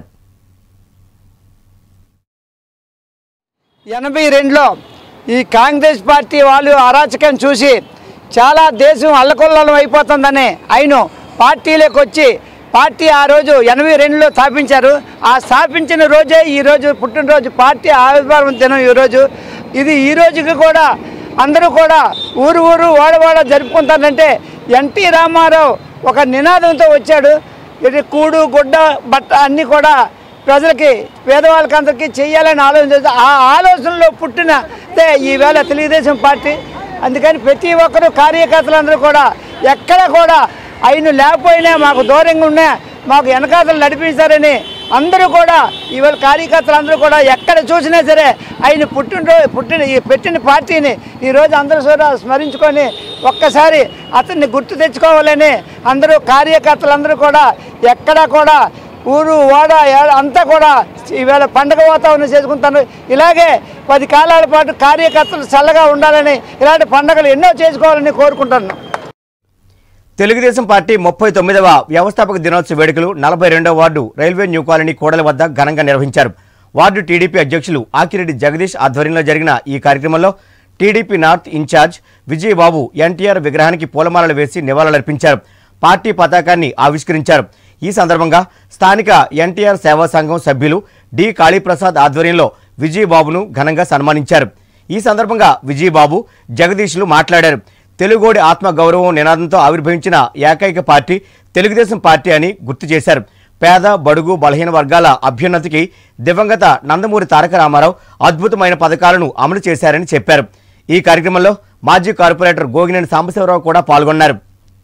ఎనభై రెండులో ఈ కాంగ్రెస్ పార్టీ వాళ్ళు అరాచకం చూసి చాలా దేశం అల్లకొల్లం అయిపోతుందని ఆయన పార్టీలోకి వచ్చి పార్టీ ఆ రోజు ఎనభై రెండులో స్థాపించారు ఆ స్థాపించిన రోజే ఈరోజు పుట్టినరోజు పార్టీ ఆవిర్భావం దినం ఈరోజు ఇది ఈ రోజుకి కూడా అందరూ కూడా ఊరు ఊరు వాడవాడ జరుపుకుంటారంటే ఎన్టీ రామారావు ఒక నినాదంతో వచ్చాడు ఇది కూడు గుడ్డ బట్ట అన్నీ కూడా ప్రజలకి పేదవాళ్ళకి అందరికీ చెయ్యాలని ఆలోచన ఆ ఆలోచనలో పుట్టిన దే ఈవేళ తెలుగుదేశం పార్టీ అందుకని ప్రతి ఒక్కరు కార్యకర్తలందరూ కూడా ఎక్కడ కూడా ఆయన లేకపోయినా మాకు దూరంగా ఉన్నా మాకు వెనకాతలు నడిపించారని అందరూ కూడా ఇవాళ కార్యకర్తలు అందరూ కూడా ఎక్కడ చూసినా సరే ఆయన పుట్టినరోజు పుట్టిన ఈ పెట్టిన పార్టీని ఈరోజు అందరూ కూడా స్మరించుకొని ఒక్కసారి అతన్ని గుర్తు తెచ్చుకోవాలని అందరూ కార్యకర్తలందరూ కూడా ఎక్కడా కూడా ఊరు వాడ ఏ- అంతా కూడా ఈవేళ పండగ వాతావరణం చేసుకుంటాను ఇలాగే పది కాలాల పాటు కార్యకర్తలు చల్లగా ఉండాలని ఇలాంటి పండగలు ఎన్నో చేసుకోవాలని కోరుకుంటున్నాను తెలుగుదేశం పార్టీ ముప్పై తొమ్మిదవ వ్యవస్థాపక దినోత్సవ వేడుకలు నలభై రెండవ వార్డు రైల్వే న్యూ కాలనీ కూడల వద్ద ఘనంగా నిర్వహించారు వార్డు టీడీపీ అధ్యక్షులు ఆకిరెడ్డి జగదీష్ ఆధ్వర్యంలో జరిగిన ఈ కార్యక్రమంలో TDP north incharge Vijayababu NTR విగ్రహానికి పూలమాలలు వేసి నివాళులర్పించారు పార్టీ పతాకాన్ని ఆవిష్కరించారు ఈ సందర్భంగా స్థానిక ఎన్టీఆర్ సేవా సంఘం సభ్యులు డి కాళీప్రసాద్ ఆధ్వర్యంలో విజయబాబును ఘనంగా సన్మానించారు ఈ సందర్భంగా విజయబాబు జగదీష్లు మాట్లాడారు తెలుగోడి ఆత్మ గౌరవం నినాదంతో ఆవిర్భవించిన ఏకైక పార్టీ తెలుగుదేశం పార్టీ అని గుర్తు చేశారు పేద బడుగు బలహీన వర్గాల అభ్యున్నతికి దివంగత నందమూరి తారక రామారావు అద్భుతమైన పథకాలను అమలు చేశారని చెప్పారు ఈ కార్యక్రమంలో మాజీ కార్పొరేటర్ గోగినేని సాంబశివరావు కూడా పాల్గొన్నారు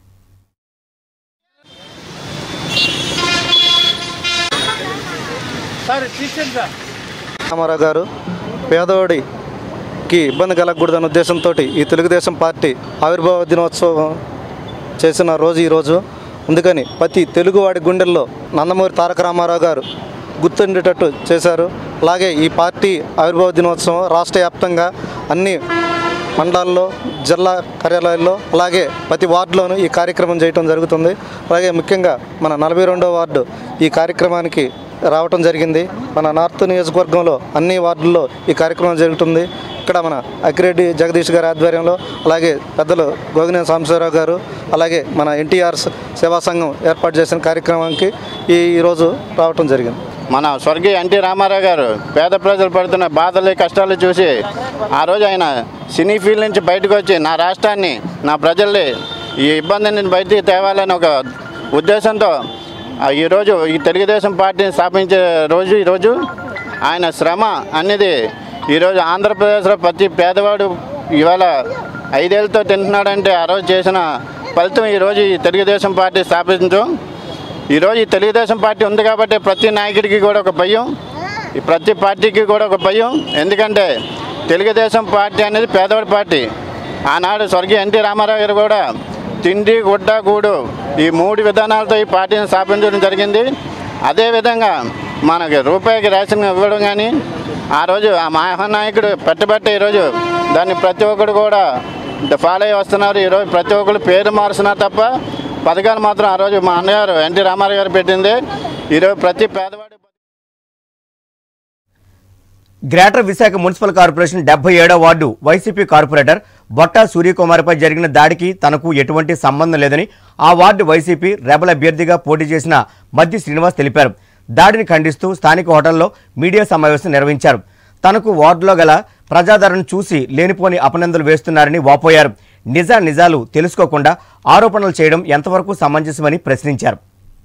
రామారావు గారు పేదవాడికి ఇబ్బంది కలగకూడదన్న ఉద్దేశంతో ఈ తెలుగుదేశం పార్టీ ఆవిర్భావ దినోత్సవం చేసిన రోజు ఈరోజు అందుకని ప్రతి తెలుగువాడి గుండెల్లో నందమూరి తారక రామారావు గారు గుర్తుండేటట్టు చేశారు అలాగే ఈ పార్టీ ఆవిర్భావ దినోత్సవం రాష్ట్ర వ్యాప్తంగా అన్ని మండలాల్లో జిల్లా కార్యాలయాల్లో అలాగే ప్రతి వార్డులోనూ ఈ కార్యక్రమం చేయడం జరుగుతుంది అలాగే ముఖ్యంగా మన నలభై రెండో వార్డు ఈ కార్యక్రమానికి రావటం జరిగింది మన నార్త్ నియోజకవర్గంలో అన్ని వార్డుల్లో ఈ కార్యక్రమం జరుగుతుంది ఇక్కడ మన అక్కిరెడ్డి జగదీష్ గారి ఆధ్వర్యంలో అలాగే పెద్దలు గోగినేని సాంబశివరావు గారు అలాగే మన ఎన్టీఆర్ సేవా సంఘం ఏర్పాటు చేసిన కార్యక్రమానికి ఈ ఈరోజు రావటం జరిగింది మన స్వర్గీయ ఎన్టీ రామారావు గారు పేద ప్రజలు పడుతున్న బాధలు కష్టాలు చూసి ఆ రోజు ఆయన సినీ ఫీల్డ్ నుంచి బయటకు వచ్చి నా రాష్ట్రాన్ని నా ప్రజల్ని ఈ ఇబ్బంది నుంచి బయటికి తేవాలని ఒక ఉద్దేశంతో ఆ ఈరోజు ఈ తెలుగుదేశం పార్టీని స్థాపించే రోజు ఈరోజు ఆయన శ్రమ అనేది ఈరోజు ఆంధ్రప్రదేశ్లో ప్రతి పేదవాడు ఇవాళ ఐదేళ్ళతో తింటున్నాడంటే ఆ రోజు చేసిన ఫలితం ఈరోజు ఈ తెలుగుదేశం పార్టీ స్థాపించడం ఈరోజు ఈ తెలుగుదేశం పార్టీ ఉంది కాబట్టి ప్రతి నాయకుడికి కూడా ఒక భయం ఈ ప్రతి పార్టీకి కూడా ఒక భయం ఎందుకంటే తెలుగుదేశం పార్టీ అనేది పేదవాడి పార్టీ ఆనాడు స్వర్గీయ ఎన్టీ రామారావు గారు కూడా తిండి గుడ్డ గూడు ఈ మూడు విధానాలతో ఈ పార్టీని స్థాపించడం జరిగింది అదేవిధంగా మనకి రూపాయికి రేషన్ ఇవ్వడం కానీ ఆ రోజు ఆ మహానాయకుడు పెట్టబట్టే ఈరోజు దాన్ని ప్రతి ఒక్కరు కూడా ఫాలో అయ్యి వస్తున్నారు ఈరోజు ప్రతి ఒక్కరు పేరు మారుస్తున్నారు తప్ప పథకాలు మాత్రం ఆ రోజు మా అన్నగారు ఎన్టీ రామారావు గారు పెట్టింది ఈరోజు ప్రతి పేదవాడి గ్రేటర్ విశాఖ మున్సిపల్ కార్పొరేషన్ డెబ్బై ఏడో వార్డు వైసీపీ కార్పొరేటర్ బొట్టా సూర్యకుమార్పై జరిగిన దాడికి తనకు ఎటువంటి సంబంధం లేదని ఆ వార్డు వైసీపీ రెబల్ అభ్యర్థిగా పోటీ చేసిన మద్ది శ్రీనివాస్ తెలిపారు దాడిని ఖండిస్తూ స్థానిక హోటల్లో మీడియా సమావేశం నిర్వహించారు తనకు వార్డులో గల ప్రజాదరణ చూసి లేనిపోని అపనందలు వేస్తున్నారని వాపోయారు నిజా నిజాలు తెలుసుకోకుండా ఆరోపణలు చేయడం ఎంతవరకు సమంజసమని ప్రశ్నించారు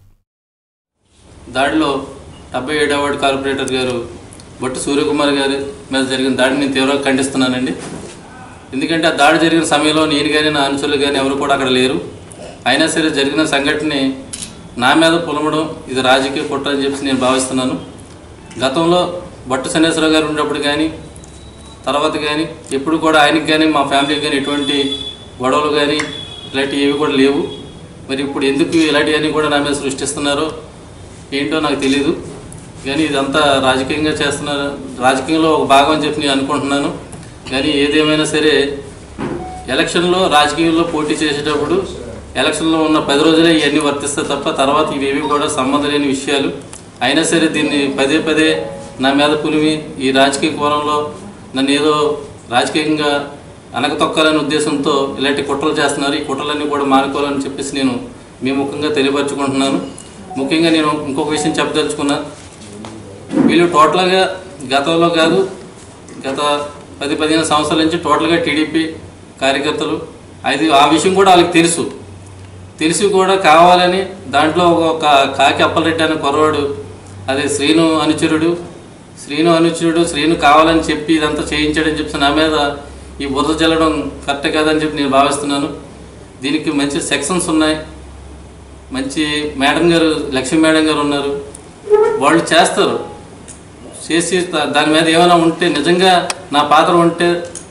దాడిలో డెబ్బై ఏడవ వార్డు కార్పొరేటర్ గారు బొట్టు సూర్యకుమార్ గారి మీద జరిగిన దాడిని నేను తీవ్రంగా ఖండిస్తున్నానండి ఎందుకంటే ఆ దాడి జరిగిన సమయంలో నేను కానీ నా అనుచరులు కానీ ఎవరు కూడా అక్కడ లేరు అయినా సరే జరిగిన సంఘటనని నా మీద పులమడం ఇది రాజకీయ కుట్ర అని చెప్పి నేను భావిస్తున్నాను గతంలో బట్టు శనేశ్వరరావు గారు ఉన్నప్పుడు కానీ తర్వాత కానీ ఎప్పుడు కూడా ఆయనకి కానీ మా ఫ్యామిలీకి కానీ ఎటువంటి గొడవలు కానీ ఇలాంటివి ఏవి కూడా లేవు మరి ఇప్పుడు ఎందుకు ఇలాంటివన్నీ కూడా నా మీద సృష్టిస్తున్నారో ఏంటో నాకు తెలియదు కానీ ఇదంతా రాజకీయంగా చేస్తున్నారు రాజకీయంలో ఒక భాగం అని చెప్పి నేను అనుకుంటున్నాను కానీ ఏదేమైనా సరే ఎలక్షన్లో రాజకీయంలో పోటీ చేసేటప్పుడు ఎలక్షన్లో ఉన్న పది రోజులే ఇవన్నీ వర్తిస్తాయి తప్ప తర్వాత ఇవేవి కూడా సంబంధం లేని విషయాలు అయినా సరే దీన్ని పదే పదే నా మీద పులిమి ఈ రాజకీయ కోణంలో నన్ను ఏదో రాజకీయంగా అనగతొక్కాలనే ఉద్దేశంతో ఇలాంటి కుట్రలు చేస్తున్నారు ఈ కుట్రలన్నీ కూడా మానుకోవాలని చెప్పేసి నేను మీ ముఖంగా తెలియపరచుకుంటున్నాను ముఖ్యంగా నేను ఇంకొక విషయం చెప్పదలుచుకున్నా వీళ్ళు టోటల్గా గతంలో కాదు గత పది పదిహేను సంవత్సరాల నుంచి టోటల్గా టీడీపీ కార్యకర్తలు అది ఆ విషయం కూడా వాళ్ళకి తెలుసు తెలిసి కూడా కావాలని దాంట్లో ఒక కాకి అప్పలరెడ్డి అనే కుర్రవాడు అదే శ్రీను అనుచరుడు శ్రీను అనుచరుడు శ్రీను కావాలని చెప్పి ఇదంతా చేయించాడని చెప్పి నా మీద ఈ బురద చల్లడం కరెక్ట్ కాదని చెప్పి నేను భావిస్తున్నాను దీనికి మంచి సెక్షన్స్ ఉన్నాయి మంచి మేడం గారు లక్ష్మీ మేడం గారు ఉన్నారు వాళ్ళు చేస్తారు చేసి దా- దాని మీద ఏమైనా ఉంటే నిజంగా నా పాత్ర ఉంటే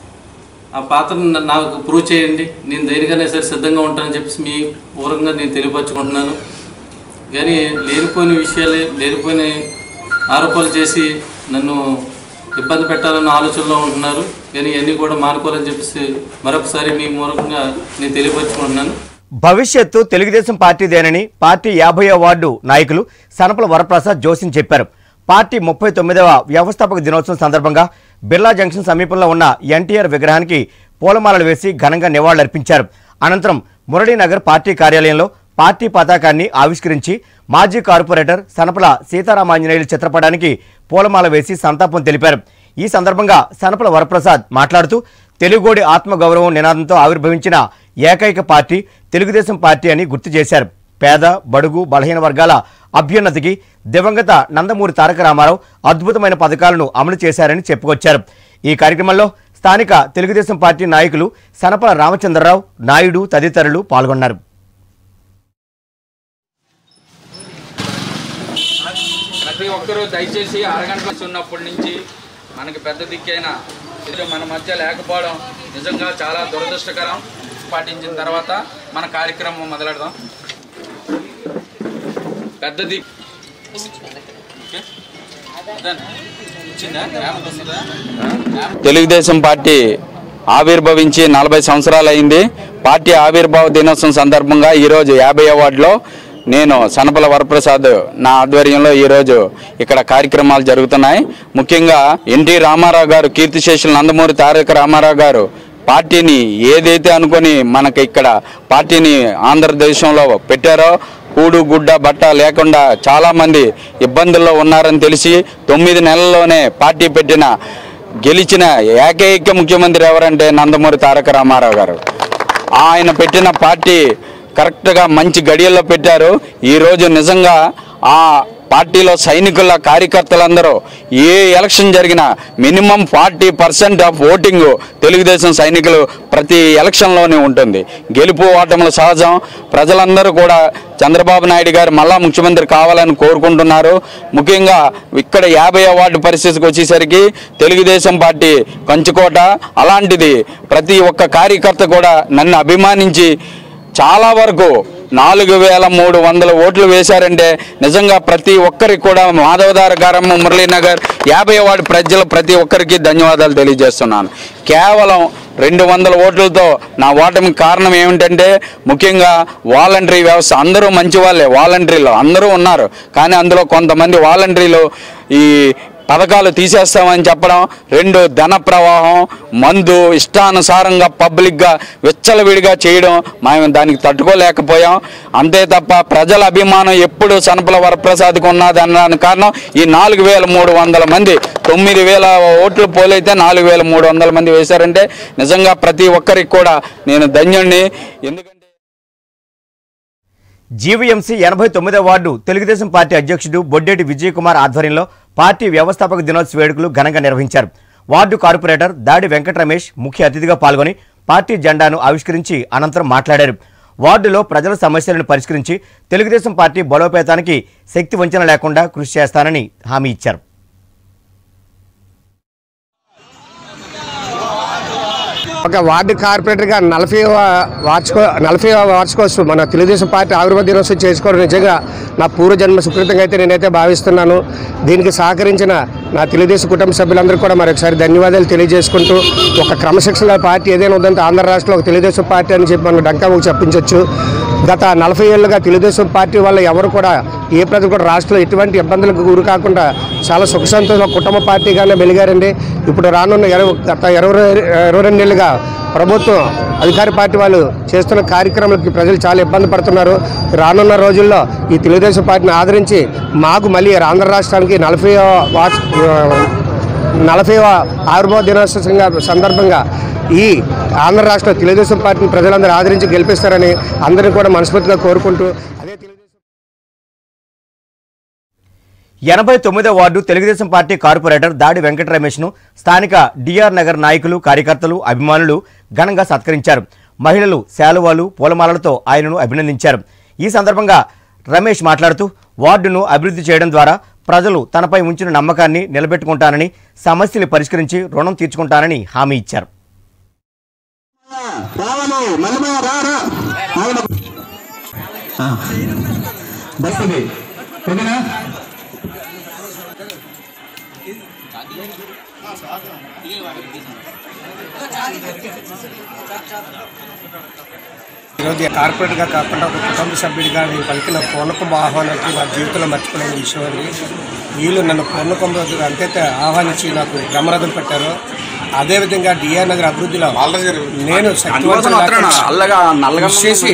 ఆ పాత్రను నా- నాకు ప్రూవ్ చేయండి నేను దేనికైనా సరే సిద్ధంగా ఉంటానని చెప్పేసి మీ పూర్వకంగా నేను తెలియపరచుకుంటున్నాను కానీ లేనిపోయిన విషయాలే లేనిపోయిన ఆరోపణలు చేసి నన్ను ఇబ్బంది పెట్టాలన్న ఆలోచనలో ఉంటున్నారు కానీ ఇవన్నీ కూడా మానుకోవాలని చెప్పేసి మరొకసారి మీ మూలకంగా నేను తెలియపరచుకుంటున్నాను భవిష్యత్తు తెలుగుదేశం పార్టీదేనని పార్టీ యాభై వార్డు నాయకులు సనపల వరప్రసాద్ జోసిన్ చెప్పారు పార్టీ ముప్పై తొమ్మిదవ వ్యవస్థాపక దినోత్సవం సందర్భంగా బిర్లా జంక్షన్ సమీపంలో ఉన్న ఎన్టీఆర్ విగ్రహానికి పూలమాలలు వేసి ఘనంగా నివాళులర్పించారు అనంతరం మురళీనగర్ పార్టీ కార్యాలయంలో పార్టీ పతాకాన్ని ఆవిష్కరించి మాజీ కార్పొరేటర్ సనపల సీతారామాంజనేయులు చిత్రపటానికి పూలమాల వేసి సంతాపం తెలిపారు ఈ సందర్భంగా సనపల వరప్రసాద్ మాట్లాడుతూ తెలుగోడి ఆత్మగౌరవం నినాదంతో ఆవిర్భవించిన ఏకైక పార్టీ తెలుగుదేశం పార్టీ అని గుర్తు చేశారు పేద బడుగు బలహీన వర్గాల అభ్యున్నతికి దివంగత నందమూరి తారక రామారావు అద్భుతమైన పథకాలను అమలు చేశారని చెప్పుకొచ్చారు ఈ కార్యక్రమంలో స్థానిక తెలుగుదేశం పార్టీ నాయకులు సనపల రామచంద్రరావు నాయుడు తదితరులు పాల్గొన్నారు ప్రతి ఒక్కరూ దయచేసి అరగంట ఉన్నప్పటి నుంచి మనకి పెద్ద దిక్కైన ఇది మన మధ్య లేకపోవడం నిజంగా చాలా దురదృష్టకరం పాటించిన తర్వాత మన కార్యక్రమం మొదలెడదాం పెద్ద దిక్ ఓకే? Done. వచ్చిందా జ్ఞాపకం వస్తుందా? తెలుగుదేశం పార్టీ ఆవిర్భవించి నలభై సంవత్సరాలు అయింది పార్టీ ఆవిర్భావ దినోత్సవం సందర్భంగా ఈరోజు యాభై అవార్డులో నేను సనపల వరప్రసాద్ నా ఆధ్వర్యంలో ఈరోజు ఇక్కడ కార్యక్రమాలు జరుగుతున్నాయి ముఖ్యంగా ఎన్టీ రామారావు గారు కీర్తిశేషులు నందమూరి తారక రామారావు గారు పార్టీని ఏదైతే అనుకొని మనకి ఇక్కడ పార్టీని ఆంధ్రదేశంలో పెట్టారో కూడు గుడ్డ బట్ట లేకుండా చాలామంది ఇబ్బందుల్లో ఉన్నారని తెలిసి తొమ్మిది నెలల్లోనే పార్టీ పెట్టిన గెలిచిన ఏకైక ముఖ్యమంత్రి ఎవరంటే నందమూరి తారక రామారావు గారు ఆయన పెట్టిన పార్టీ కరెక్ట్గా మంచి గడియల్లో పెట్టారు ఈరోజు నిజంగా ఆ పార్టీలో సైనికుల కార్యకర్తలందరూ ఏ ఎలక్షన్ జరిగినా minimum forty percent of voting Telugu Desam సైనికులు ప్రతి ఎలక్షన్లోనే ఉంటుంది గెలుపు ఓటములు సహజం ప్రజలందరూ కూడా చంద్రబాబు నాయుడు గారు మళ్ళా ముఖ్యమంత్రి కావాలని కోరుకుంటున్నారు ముఖ్యంగా ఇక్కడ యాభై వార్డు పరిస్థితికి వచ్చేసరికి తెలుగుదేశం పార్టీ కంచుకోట అలాంటిది ప్రతి ఒక్క కార్యకర్త కూడా నన్ను అభిమానించి చాలా వరకు నాలుగు వేల మూడు వందల ఓట్లు వేశారంటే నిజంగా ప్రతి ఒక్కరికి కూడా మాధవదార గారమ్మ మురళీనగర్ యాభై వార్డు ప్రజలు ప్రతి ఒక్కరికి ధన్యవాదాలు తెలియజేస్తున్నాను కేవలం రెండు వందల ఓట్లతో నా ఓటమికి కారణం ఏమిటంటే ముఖ్యంగా వాలంటరీ వ్యవస్థ అందరూ మంచి వాళ్ళే వాలంటరీలో అందరూ ఉన్నారు కానీ అందులో కొంతమంది వాలంటరీలు ఈ పథకాలు తీసేస్తామని చెప్పడం రెండు ధన ప్రవాహం మందు ఇష్టానుసారంగా పబ్లిక్గా విచ్చలవిడిగా చేయడం మేము దానికి తట్టుకోలేకపోయాం అంతే తప్ప ప్రజల అభిమానం ఎప్పుడు సనపల వరప్రసాద్కి ఉన్నది అన్న కారణం ఈ నాలుగు వేల మూడు వందల మంది తొమ్మిది వేల ఓట్లు పోలైతే నాలుగు వేల మూడు వందల మంది వేశారంటే నిజంగా ప్రతి ఒక్కరికి కూడా నేను ధన్యుణ్ణి ఎందుకంటే జీవీఎంసీ ఎనభై తొమ్మిదవ వార్డు తెలుగుదేశం పార్టీ అధ్యక్షుడు బొడ్డేటి విజయకుమార్ ఆధ్వర్యంలో పార్టీ వ్యవస్థాపక దినోత్సవ వేడుకలు ఘనంగా నిర్వహించారు వార్డు కార్పొరేటర్ దాడి వెంకట రమేష్ ముఖ్య అతిథిగా పాల్గొని పార్టీ జెండాను ఆవిష్కరించి అనంతరం మాట్లాడారు వార్డులో ప్రజల సమస్యలను పరిష్కరించి తెలుగుదేశం పార్టీ బలోపేతానికి శక్తి వంచన లేకుండా కృషి చేస్తానని హామీ ఇచ్చారు ఒక వార్డు కార్పొరేటర్గా నలభై వార్షికో నలభై వార్షికోత్సవం మన తెలుగుదేశం పార్టీ ఆవిర్భావ దినోత్సవం చేసుకోవడం నిజంగా నా పూర్వజన్మ సుకృతంగా అయితే నేనైతే భావిస్తున్నాను దీనికి సహకరించిన నా తెలుగుదేశం కుటుంబ సభ్యులందరూ కూడా మరొకసారి ధన్యవాదాలు తెలియజేసుకుంటూ ఒక క్రమశిక్షణ పార్టీ ఏదైనా ఉందంటే ఆంధ్ర రాష్ట్రంలో ఒక తెలుగుదేశం పార్టీ అని చెప్పి మనం డంకాముకు చెప్పించవచ్చు గత నలభై ఏళ్ళుగా తెలుగుదేశం పార్టీ వల్ల ఎవరు కూడా ఏ ప్రజలు కూడా రాష్ట్రంలో ఎటువంటి ఇబ్బందులకు గురి కాకుండా చాలా సుఖ సంతోషంగా కుటుంబ పార్టీగానే వెలిగారండి ఇప్పుడు రానున్న ఇరవై గత ఇరవై ఇరవై రెండు నెలలుగా ప్రభుత్వం అధికార పార్టీ వాళ్ళు చేస్తున్న కార్యక్రమాలకి ప్రజలు చాలా ఇబ్బంది పడుతున్నారు రానున్న రోజుల్లో ఈ తెలుగుదేశం పార్టీని ఆదరించి మాకు మళ్ళీ ఆంధ్ర రాష్ట్రానికి నలభై నలభై ఆవిర్భావ దినోత్సవంగా సందర్భంగా ఈ ఆంధ్ర రాష్ట్ర తెలుగుదేశం పార్టీని ప్రజలందరూ ఆదరించి గెలిపిస్తారని అందరినీ కూడా మనస్ఫూర్తిగా కోరుకుంటూ ఎనభై తొమ్మిదో వార్డు తెలుగుదేశం పార్టీ కార్పొరేటర్ దాడి వెంకట రమేష్ను స్థానిక డిఆర్ నగర్ నాయకులు కార్యకర్తలు అభిమానులు ఘనంగా సత్కరించారు మహిళలు శాలువాలు పూలమాలలతో ఆయనను అభినందించారు ఈ సందర్భంగా రమేష్ మాట్లాడుతూ వార్డును అభివృద్ధి చేయడం ద్వారా ప్రజలు తనపై ఉంచిన నమ్మకాన్ని నిలబెట్టుకుంటానని సమస్యలు పరిష్కరించి రుణం తీర్చుకుంటానని హామీ ఇచ్చారు ఈరోజు కార్పొరేట్గా కాకుండా ఒక కుటుంబ సభ్యుడిగా నేను పలికిన పూర్ణకుంభ ఆహ్వానానికి నా జీవితంలో మర్చిపోలేని విషయం అది వీళ్ళు నన్ను పూర్ణకుంభ అంతైతే ఆహ్వానించి నాకు బ్రహ్మరథం పెట్టారు అదేవిధంగా డిఆర్ నగర్ అభివృద్ధిలో నేను శక్తివంచన లేకుండా కృషి చేసి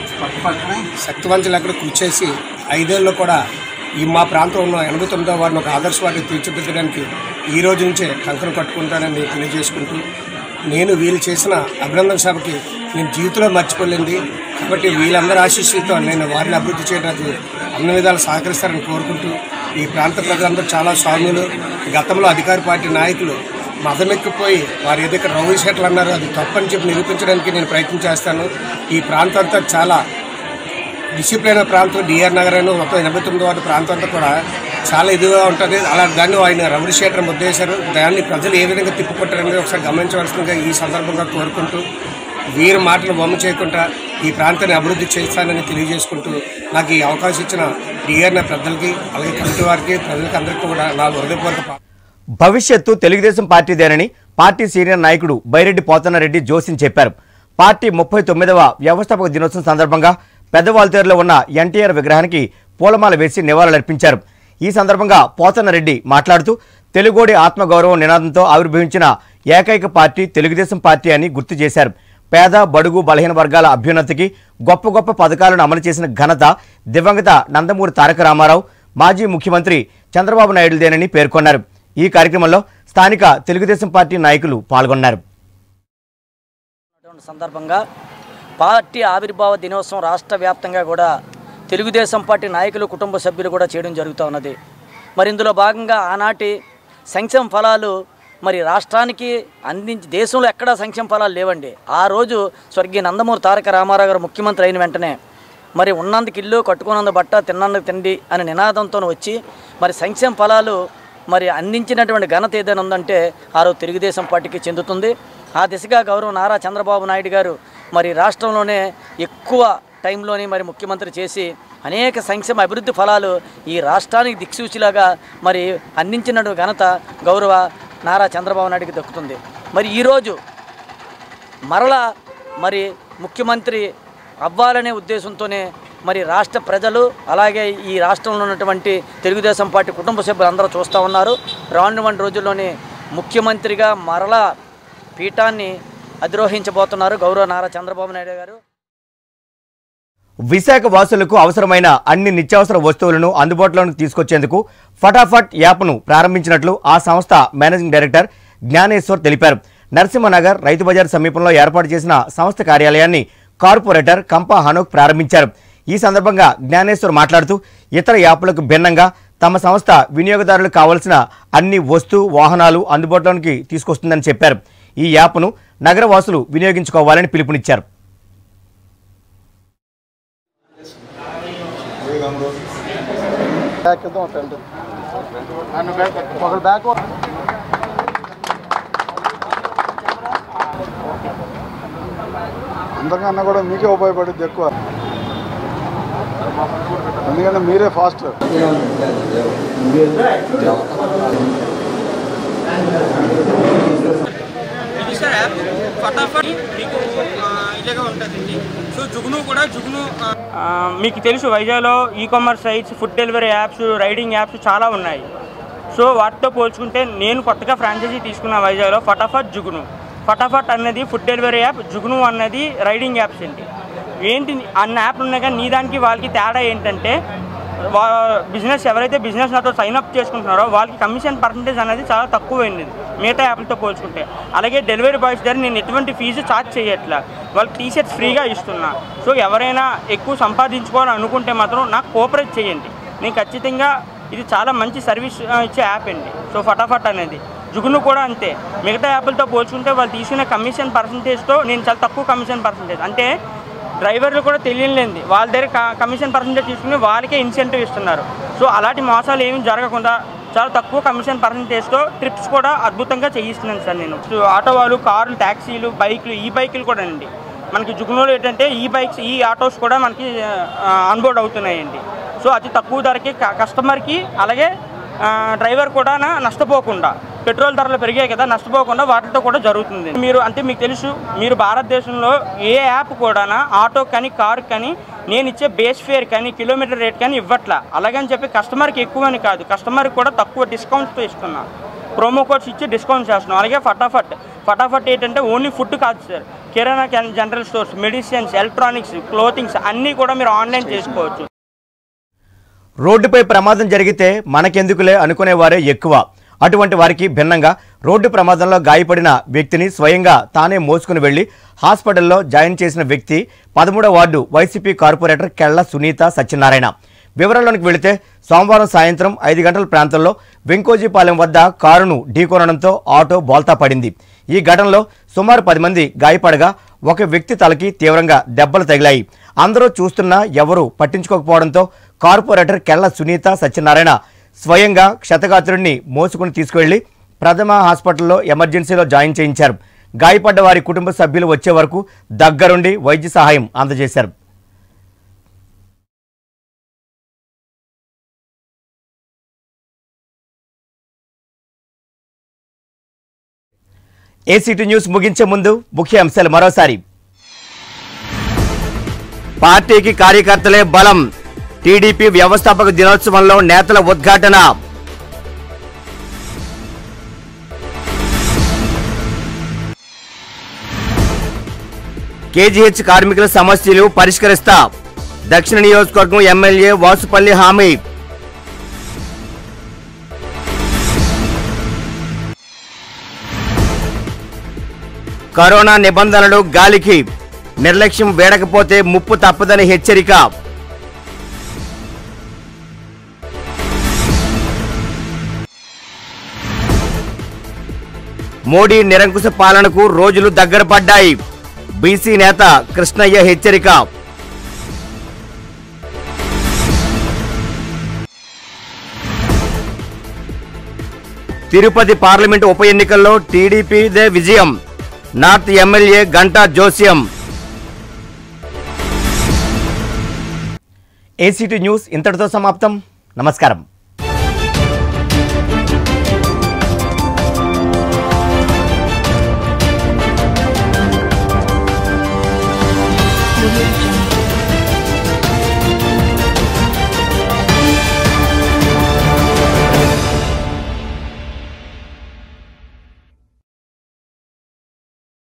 శక్తివంచన లేకుండా కృషి చేసి ఐదేళ్ళు కూడా ఈ మా ప్రాంతంలో ఉన్న ఎనభై తొమ్మిదో వారిని ఒక ఆదర్శవాడిని తీర్చిదిద్దడానికి ఈ రోజు నుంచే కంకణం కట్టుకుంటానని తెలియజేసుకుంటూ నేను వీళ్ళు చేసిన అభినందన సభకి నేను జీవితంలో మర్చిపోలేంది కాబట్టి వీళ్ళందరి ఆశీస్సులతో నేను వారిని అభివృద్ధి చేయడానికి అన్ని విధాలు సహకరిస్తారని కోరుకుంటూ ఈ ప్రాంత ప్రజలందరూ చాలా స్వాములు గతంలో అధికార పార్టీ నాయకులు మదమెక్కిపోయి వారు ఏదైతే రౌడీ షెట్లు అన్నారో అది తప్పని చెప్పి నిరూపించడానికి నేను ప్రయత్నం చేస్తాను ఈ ప్రాంతం అంతా చాలా డిసిప్లైన్ ప్రాంతం డిఆర్ నగర్ అని మొత్తం ఎనభై తొమ్మిది వాటి ప్రాంతం అంతా కూడా చాలా ఇదిగా ఉంటుంది అలా దాన్ని ఆయన రౌడీ షీటర్ ముద్దేశారు దాన్ని ప్రజలు ఏ విధంగా తిప్పుకొట్టారనేది ఒకసారి గమనించవలసిందిగా ఈ సందర్భంగా కోరుకుంటూ వీరి మాటలు బొమ్మ చేయకుండా ఈ ప్రాంతాన్ని అభివృద్ధి చేస్తానని తెలియజేసుకుంటూ నాకు ఈ అవకాశం ఇచ్చిన డిఆర్ పెద్దలకి అలాగే కమిటీ వారికి ప్రజలకి అందరికీ కూడా నా హృదయపూర్వక భవిష్యత్తు తెలుగుదేశం పార్టీదేనని పార్టీ సీనియర్ నాయకుడు బైరెడ్డి పోతన్నారెడ్డి జోసిన్ చెప్పారు పార్టీ ముప్పై తొమ్మిదవ వ్యవస్థాపక దినోత్సవం సందర్భంగా పెద్దవాల్తేరులో ఉన్న ఎన్టీఆర్ విగ్రహానికి పూలమాల వేసి నివాళులర్పించారు ఈ సందర్భంగా పోతన్నారెడ్డి మాట్లాడుతూ తెలుగోడి ఆత్మగౌరవం నినాదంతో ఆవిర్భవించిన ఏకైక పార్టీ తెలుగుదేశం పార్టీ అని గుర్తు చేశారు పేద బడుగు బలహీన వర్గాల అభ్యున్నతికి గొప్ప గొప్ప పథకాలను అమలు చేసిన ఘనత దివంగత నందమూరి తారక రామారావు మాజీ ముఖ్యమంత్రి చంద్రబాబు నాయుడుదేనని పేర్కొన్నారు ఈ కార్యక్రమంలో స్థానిక తెలుగుదేశం పార్టీ నాయకులు పాల్గొన్నారు ఉన్నటువంటి సందర్భంగా పార్టీ ఆవిర్భావ దినోత్సవం రాష్ట్ర వ్యాప్తంగా కూడా తెలుగుదేశం పార్టీ నాయకులు కుటుంబ సభ్యులు కూడా చేయడం జరుగుతూ ఉన్నది మరి ఇందులో భాగంగా ఆనాటి సంక్షేమ ఫలాలు మరి రాష్ట్రానికి అందించి దేశంలో ఎక్కడా సంక్షేమ ఫలాలు లేవండి ఆ రోజు స్వర్గీయ నందమూరి తారక రామారావు గారు ముఖ్యమంత్రి అయిన వెంటనే మరి ఉన్నందుకు ఇల్లు కట్టుకున్నందుకు బట్ట తిన్నందుకు తిండి అనే నినాదంతో వచ్చి మరి సంక్షేమ ఫలాలు మరి అందించినటువంటి ఘనత ఏదైనా ఉందంటే ఆ రోజు తెలుగుదేశం పార్టీకి చెందుతుంది ఆ దిశగా గౌరవ నారా చంద్రబాబు నాయుడు గారు మరి రాష్ట్రంలోనే ఎక్కువ టైంలోని మరి ముఖ్యమంత్రి చేసి అనేక సంక్షేమ అభివృద్ధి ఫలాలు ఈ రాష్ట్రానికి దిక్సూచిలాగా మరి అందించిన ఘనత గౌరవ నారా చంద్రబాబు నాయుడికి దక్కుతుంది మరి ఈరోజు మరలా మరి ముఖ్యమంత్రి అవ్వాలనే ఉద్దేశంతోనే మరి రాష్ట్ర ప్రజలు అలాగే ఈ రాష్ట్రంలో ఉన్నటువంటి తెలుగుదేశం పార్టీ కుటుంబ సభ్యులు అందరూ చూస్తూ ఉన్నారు రానువంటి రోజుల్లోనే ముఖ్యమంత్రిగా మరలా పీఠాన్ని అధిరోహించబోతున్నారు గౌరవ నారా చంద్రబాబు నాయుడు గారు విశాఖ వాసులకు అవసరమైన అన్ని నిత్యావసర వస్తువులను అందుబాటులోకి తీసుకొచ్చేందుకు ఫటాఫట్ యాప్ను ప్రారంభించినట్లు ఆ సంస్థ మేనేజింగ్ డైరెక్టర్ జ్ఞానేశ్వర్ తెలిపారు నరసింహనగర్ రైతు బజార్ సమీపంలో ఏర్పాటు చేసిన సంస్థ కార్యాలయాన్ని కార్పొరేటర్ కంపా హనోక్ ప్రారంభించారు ఈ సందర్భంగా జ్ఞానేశ్వర్ మాట్లాడుతూ ఇతర యాప్లకు భిన్నంగా తమ సంస్థ వినియోగదారులకు కావలసిన అన్ని వస్తు వాహనాలు అందుబాటులోకి తీసుకొస్తుందని చెప్పారు ఈ యాప్ను నగరవాసులు వినియోగించుకోవాలని పిలుపునిచ్చారు బ్యాక్ ఇద్దాం ఫ్రంట్ ఒకటి బ్యాక్ అందరికన్నా కూడా మీకే ఉపయోగపడుద్ది ఎక్కువ ఎందుకంటే మీరే ఫాస్ట్ ఇది సార్ యాప్ ఫటాఫట్ మీకు ఆ, ఇలాగే ఉంటుందండి సో జుగ్ను కూడా జుగ్ను ఆ, ఆ, మీకు తెలుసు వైజాగ్లో e commerce sites food delivery apps riding apps చాలా ఉన్నాయి సో వాటితో పోల్చుకుంటే నేను కొత్తగా ఫ్రాంచైజీ తీసుకున్న వైజాగ్లో ఫటాఫట్ జుగ్ను ఫటాఫట్ అన్నది ఫుడ్ డెలివరీ యాప్ జుగ్ను అన్నది రైడింగ్ యాప్స్ అండి ఏంటి అన్న యాప్లు ఉన్నాయి కానీ నీ దానికి వాళ్ళకి తేడా ఏంటంటే వా బిజినెస్ ఎవరైతే బిజినెస్ నాతో సైన్ అప్ చేసుకుంటున్నారో వాళ్ళకి కమిషన్ పర్సంటేజ్ అనేది చాలా తక్కువైంది మిగతా యాప్లతో పోల్చుకుంటే అలాగే డెలివరీ బాయ్స్ దగ్గర నేను ఎటువంటి ఫీజు ఛార్జ్ చేయట్లా వాళ్ళకి టీ షర్ట్స్ ఫ్రీగా ఇస్తున్నా సో ఎవరైనా ఎక్కువ సంపాదించుకోవాలని అనుకుంటే మాత్రం నాకు కోఆపరేట్ చేయండి నేను ఖచ్చితంగా ఇది చాలా మంచి సర్వీస్ ఆ, ఇచ్చే యాప్ అండి సో ఫటాఫట్ అనేది జుగును కూడా అంతే మిగతా యాప్లతో పోల్చుకుంటే వాళ్ళు తీసుకునే కమిషన్ పర్సంటేజ్తో నేను చాలా తక్కువ కమిషన్ పర్సంటేజ్ అంటే డ్రైవర్లు కూడా తెలియలేంది వాళ్ళ దగ్గర క- కమిషన్ పర్సంటేజ్ తీసుకుని వాళ్ళకే ఇన్సెంటివ్ ఇస్తున్నారు సో అలాంటి మోసాలు ఏమీ జరగకుండా చాలా తక్కువ కమిషన్ పర్సంటేజ్తో ట్రిప్స్ కూడా అద్భుతంగా చేయిస్తున్నాను సార్ నేను సో ఆటో వాళ్ళు కార్లు ట్యాక్సీలు బైక్లు ఈ బైకులు కూడా అండి మనకి జుగ్నోలో ఏంటంటే ఈ బైక్స్ ఈ ఆటోస్ కూడా మనకి ఆన్బోర్డ్ అవుతున్నాయండి సో అతి తక్కువ ధరకి క- కస్టమర్కి అలాగే ఆ, డ్రైవర్ కూడా నా- నష్టపోకుండా పెట్రోల్ ధరలు పెరిగాయి కదా నష్టపోకుండా వాటితో కూడా జరుగుతుంది మీరు అంటే మీకు తెలుసు మీరు భారతదేశంలో ఏ యాప్ కూడా ఆటో కానీ కారు కానీ నేను ఇచ్చే బేస్ ఫేర్ కానీ కిలోమీటర్ రేట్ కానీ ఇవ్వట్లా అలాగని చెప్పి కస్టమర్కి ఎక్కువ అని కాదు కస్టమర్కి కూడా తక్కువ డిస్కౌంట్స్తో ఇస్తున్నా ప్రోమో కోడ్స్ ఇచ్చి డిస్కౌంట్ చేస్తున్నాం అలాగే ఫటాఫట్ ఫటాఫట్ ఏంటంటే ఓన్లీ ఫుడ్ కాదు సార్ కిరాణా క్యాన్- general stores medicines electronics clothings అన్నీ కూడా మీరు ఆన్లైన్ చేసుకోవచ్చు రోడ్డుపై ప్రమాదం జరిగితే మనకెందుకులే అనుకునేవారే ఎక్కువ అటువంటి వారికి భిన్నంగా రోడ్డు ప్రమాదంలో గాయపడిన వ్యక్తిని స్వయంగా తానే మోసుకుని వెళ్లి హాస్పిటల్లో జాయిన్ చేసిన వ్యక్తి పదమూడవ ward YCP corporator Kella Sunitha Satyanarayana వివరాల్లోనికి వెళితే సోమవారం సాయంత్రం ఐదు గంటల ప్రాంతంలో వెంకోజీపాలెం వద్ద కారును ఢీకొనడంతో ఆటో బోల్తా పడింది ఈ ఘటనలో సుమారు పది మంది గాయపడగా ఒక వ్యక్తి తలకి తీవ్రంగా దెబ్బలు తగిలాయి అందరూ చూస్తున్నా ఎవరూ పట్టించుకోకపోవడంతో కార్పొరేటర్ కెళ్ల సునీత సత్యనారాయణ స్వయంగా క్షతగాత్రుడిని మోసుకుని తీసుకువెళ్లి ప్రథమ హాస్పిటల్లో ఎమర్జెన్సీలో జాయిన్ చేయించారు గాయపడ్డ వారి కుటుంబ సభ్యులు వచ్చే వరకు దగ్గరుండి వైద్య సహాయం అందజేశారు ఏసీటీ న్యూస్ ముగించే ముందు ముఖ్య అంశాలు మరోసారి పార్టీకి కార్యకర్తలే బలం టీడీపీ వ్యవస్థాపక దినోత్సవంలో నేతల ఉద్ఘాటన కేజీహెచ్ కార్మికుల సమస్యలు పరిష్కరిస్తా దక్షిణ నియోజకవర్గం ఎమ్మెల్యే వాసుపల్లి హామీ కరోనా నిబంధనలు గాలికి నిర్లక్ష్యం వేడకపోతే ముప్పు తప్పదని హెచ్చరిక మోడీ నిరంకుశ పాలనకు రోజులు దగ్గర పడ్డాయి బీసీ నేత కృష్ణయ్య హెచ్చరిక తిరుపతి పార్లమెంటు ఉప ఎన్నికల్లో టీడీపీదే విజయం నార్త్ ఎమ్మెల్యే గంటా జోస్యం ఏసీటీ న్యూస్ ఇంతటితో సమాప్తం నమస్కారం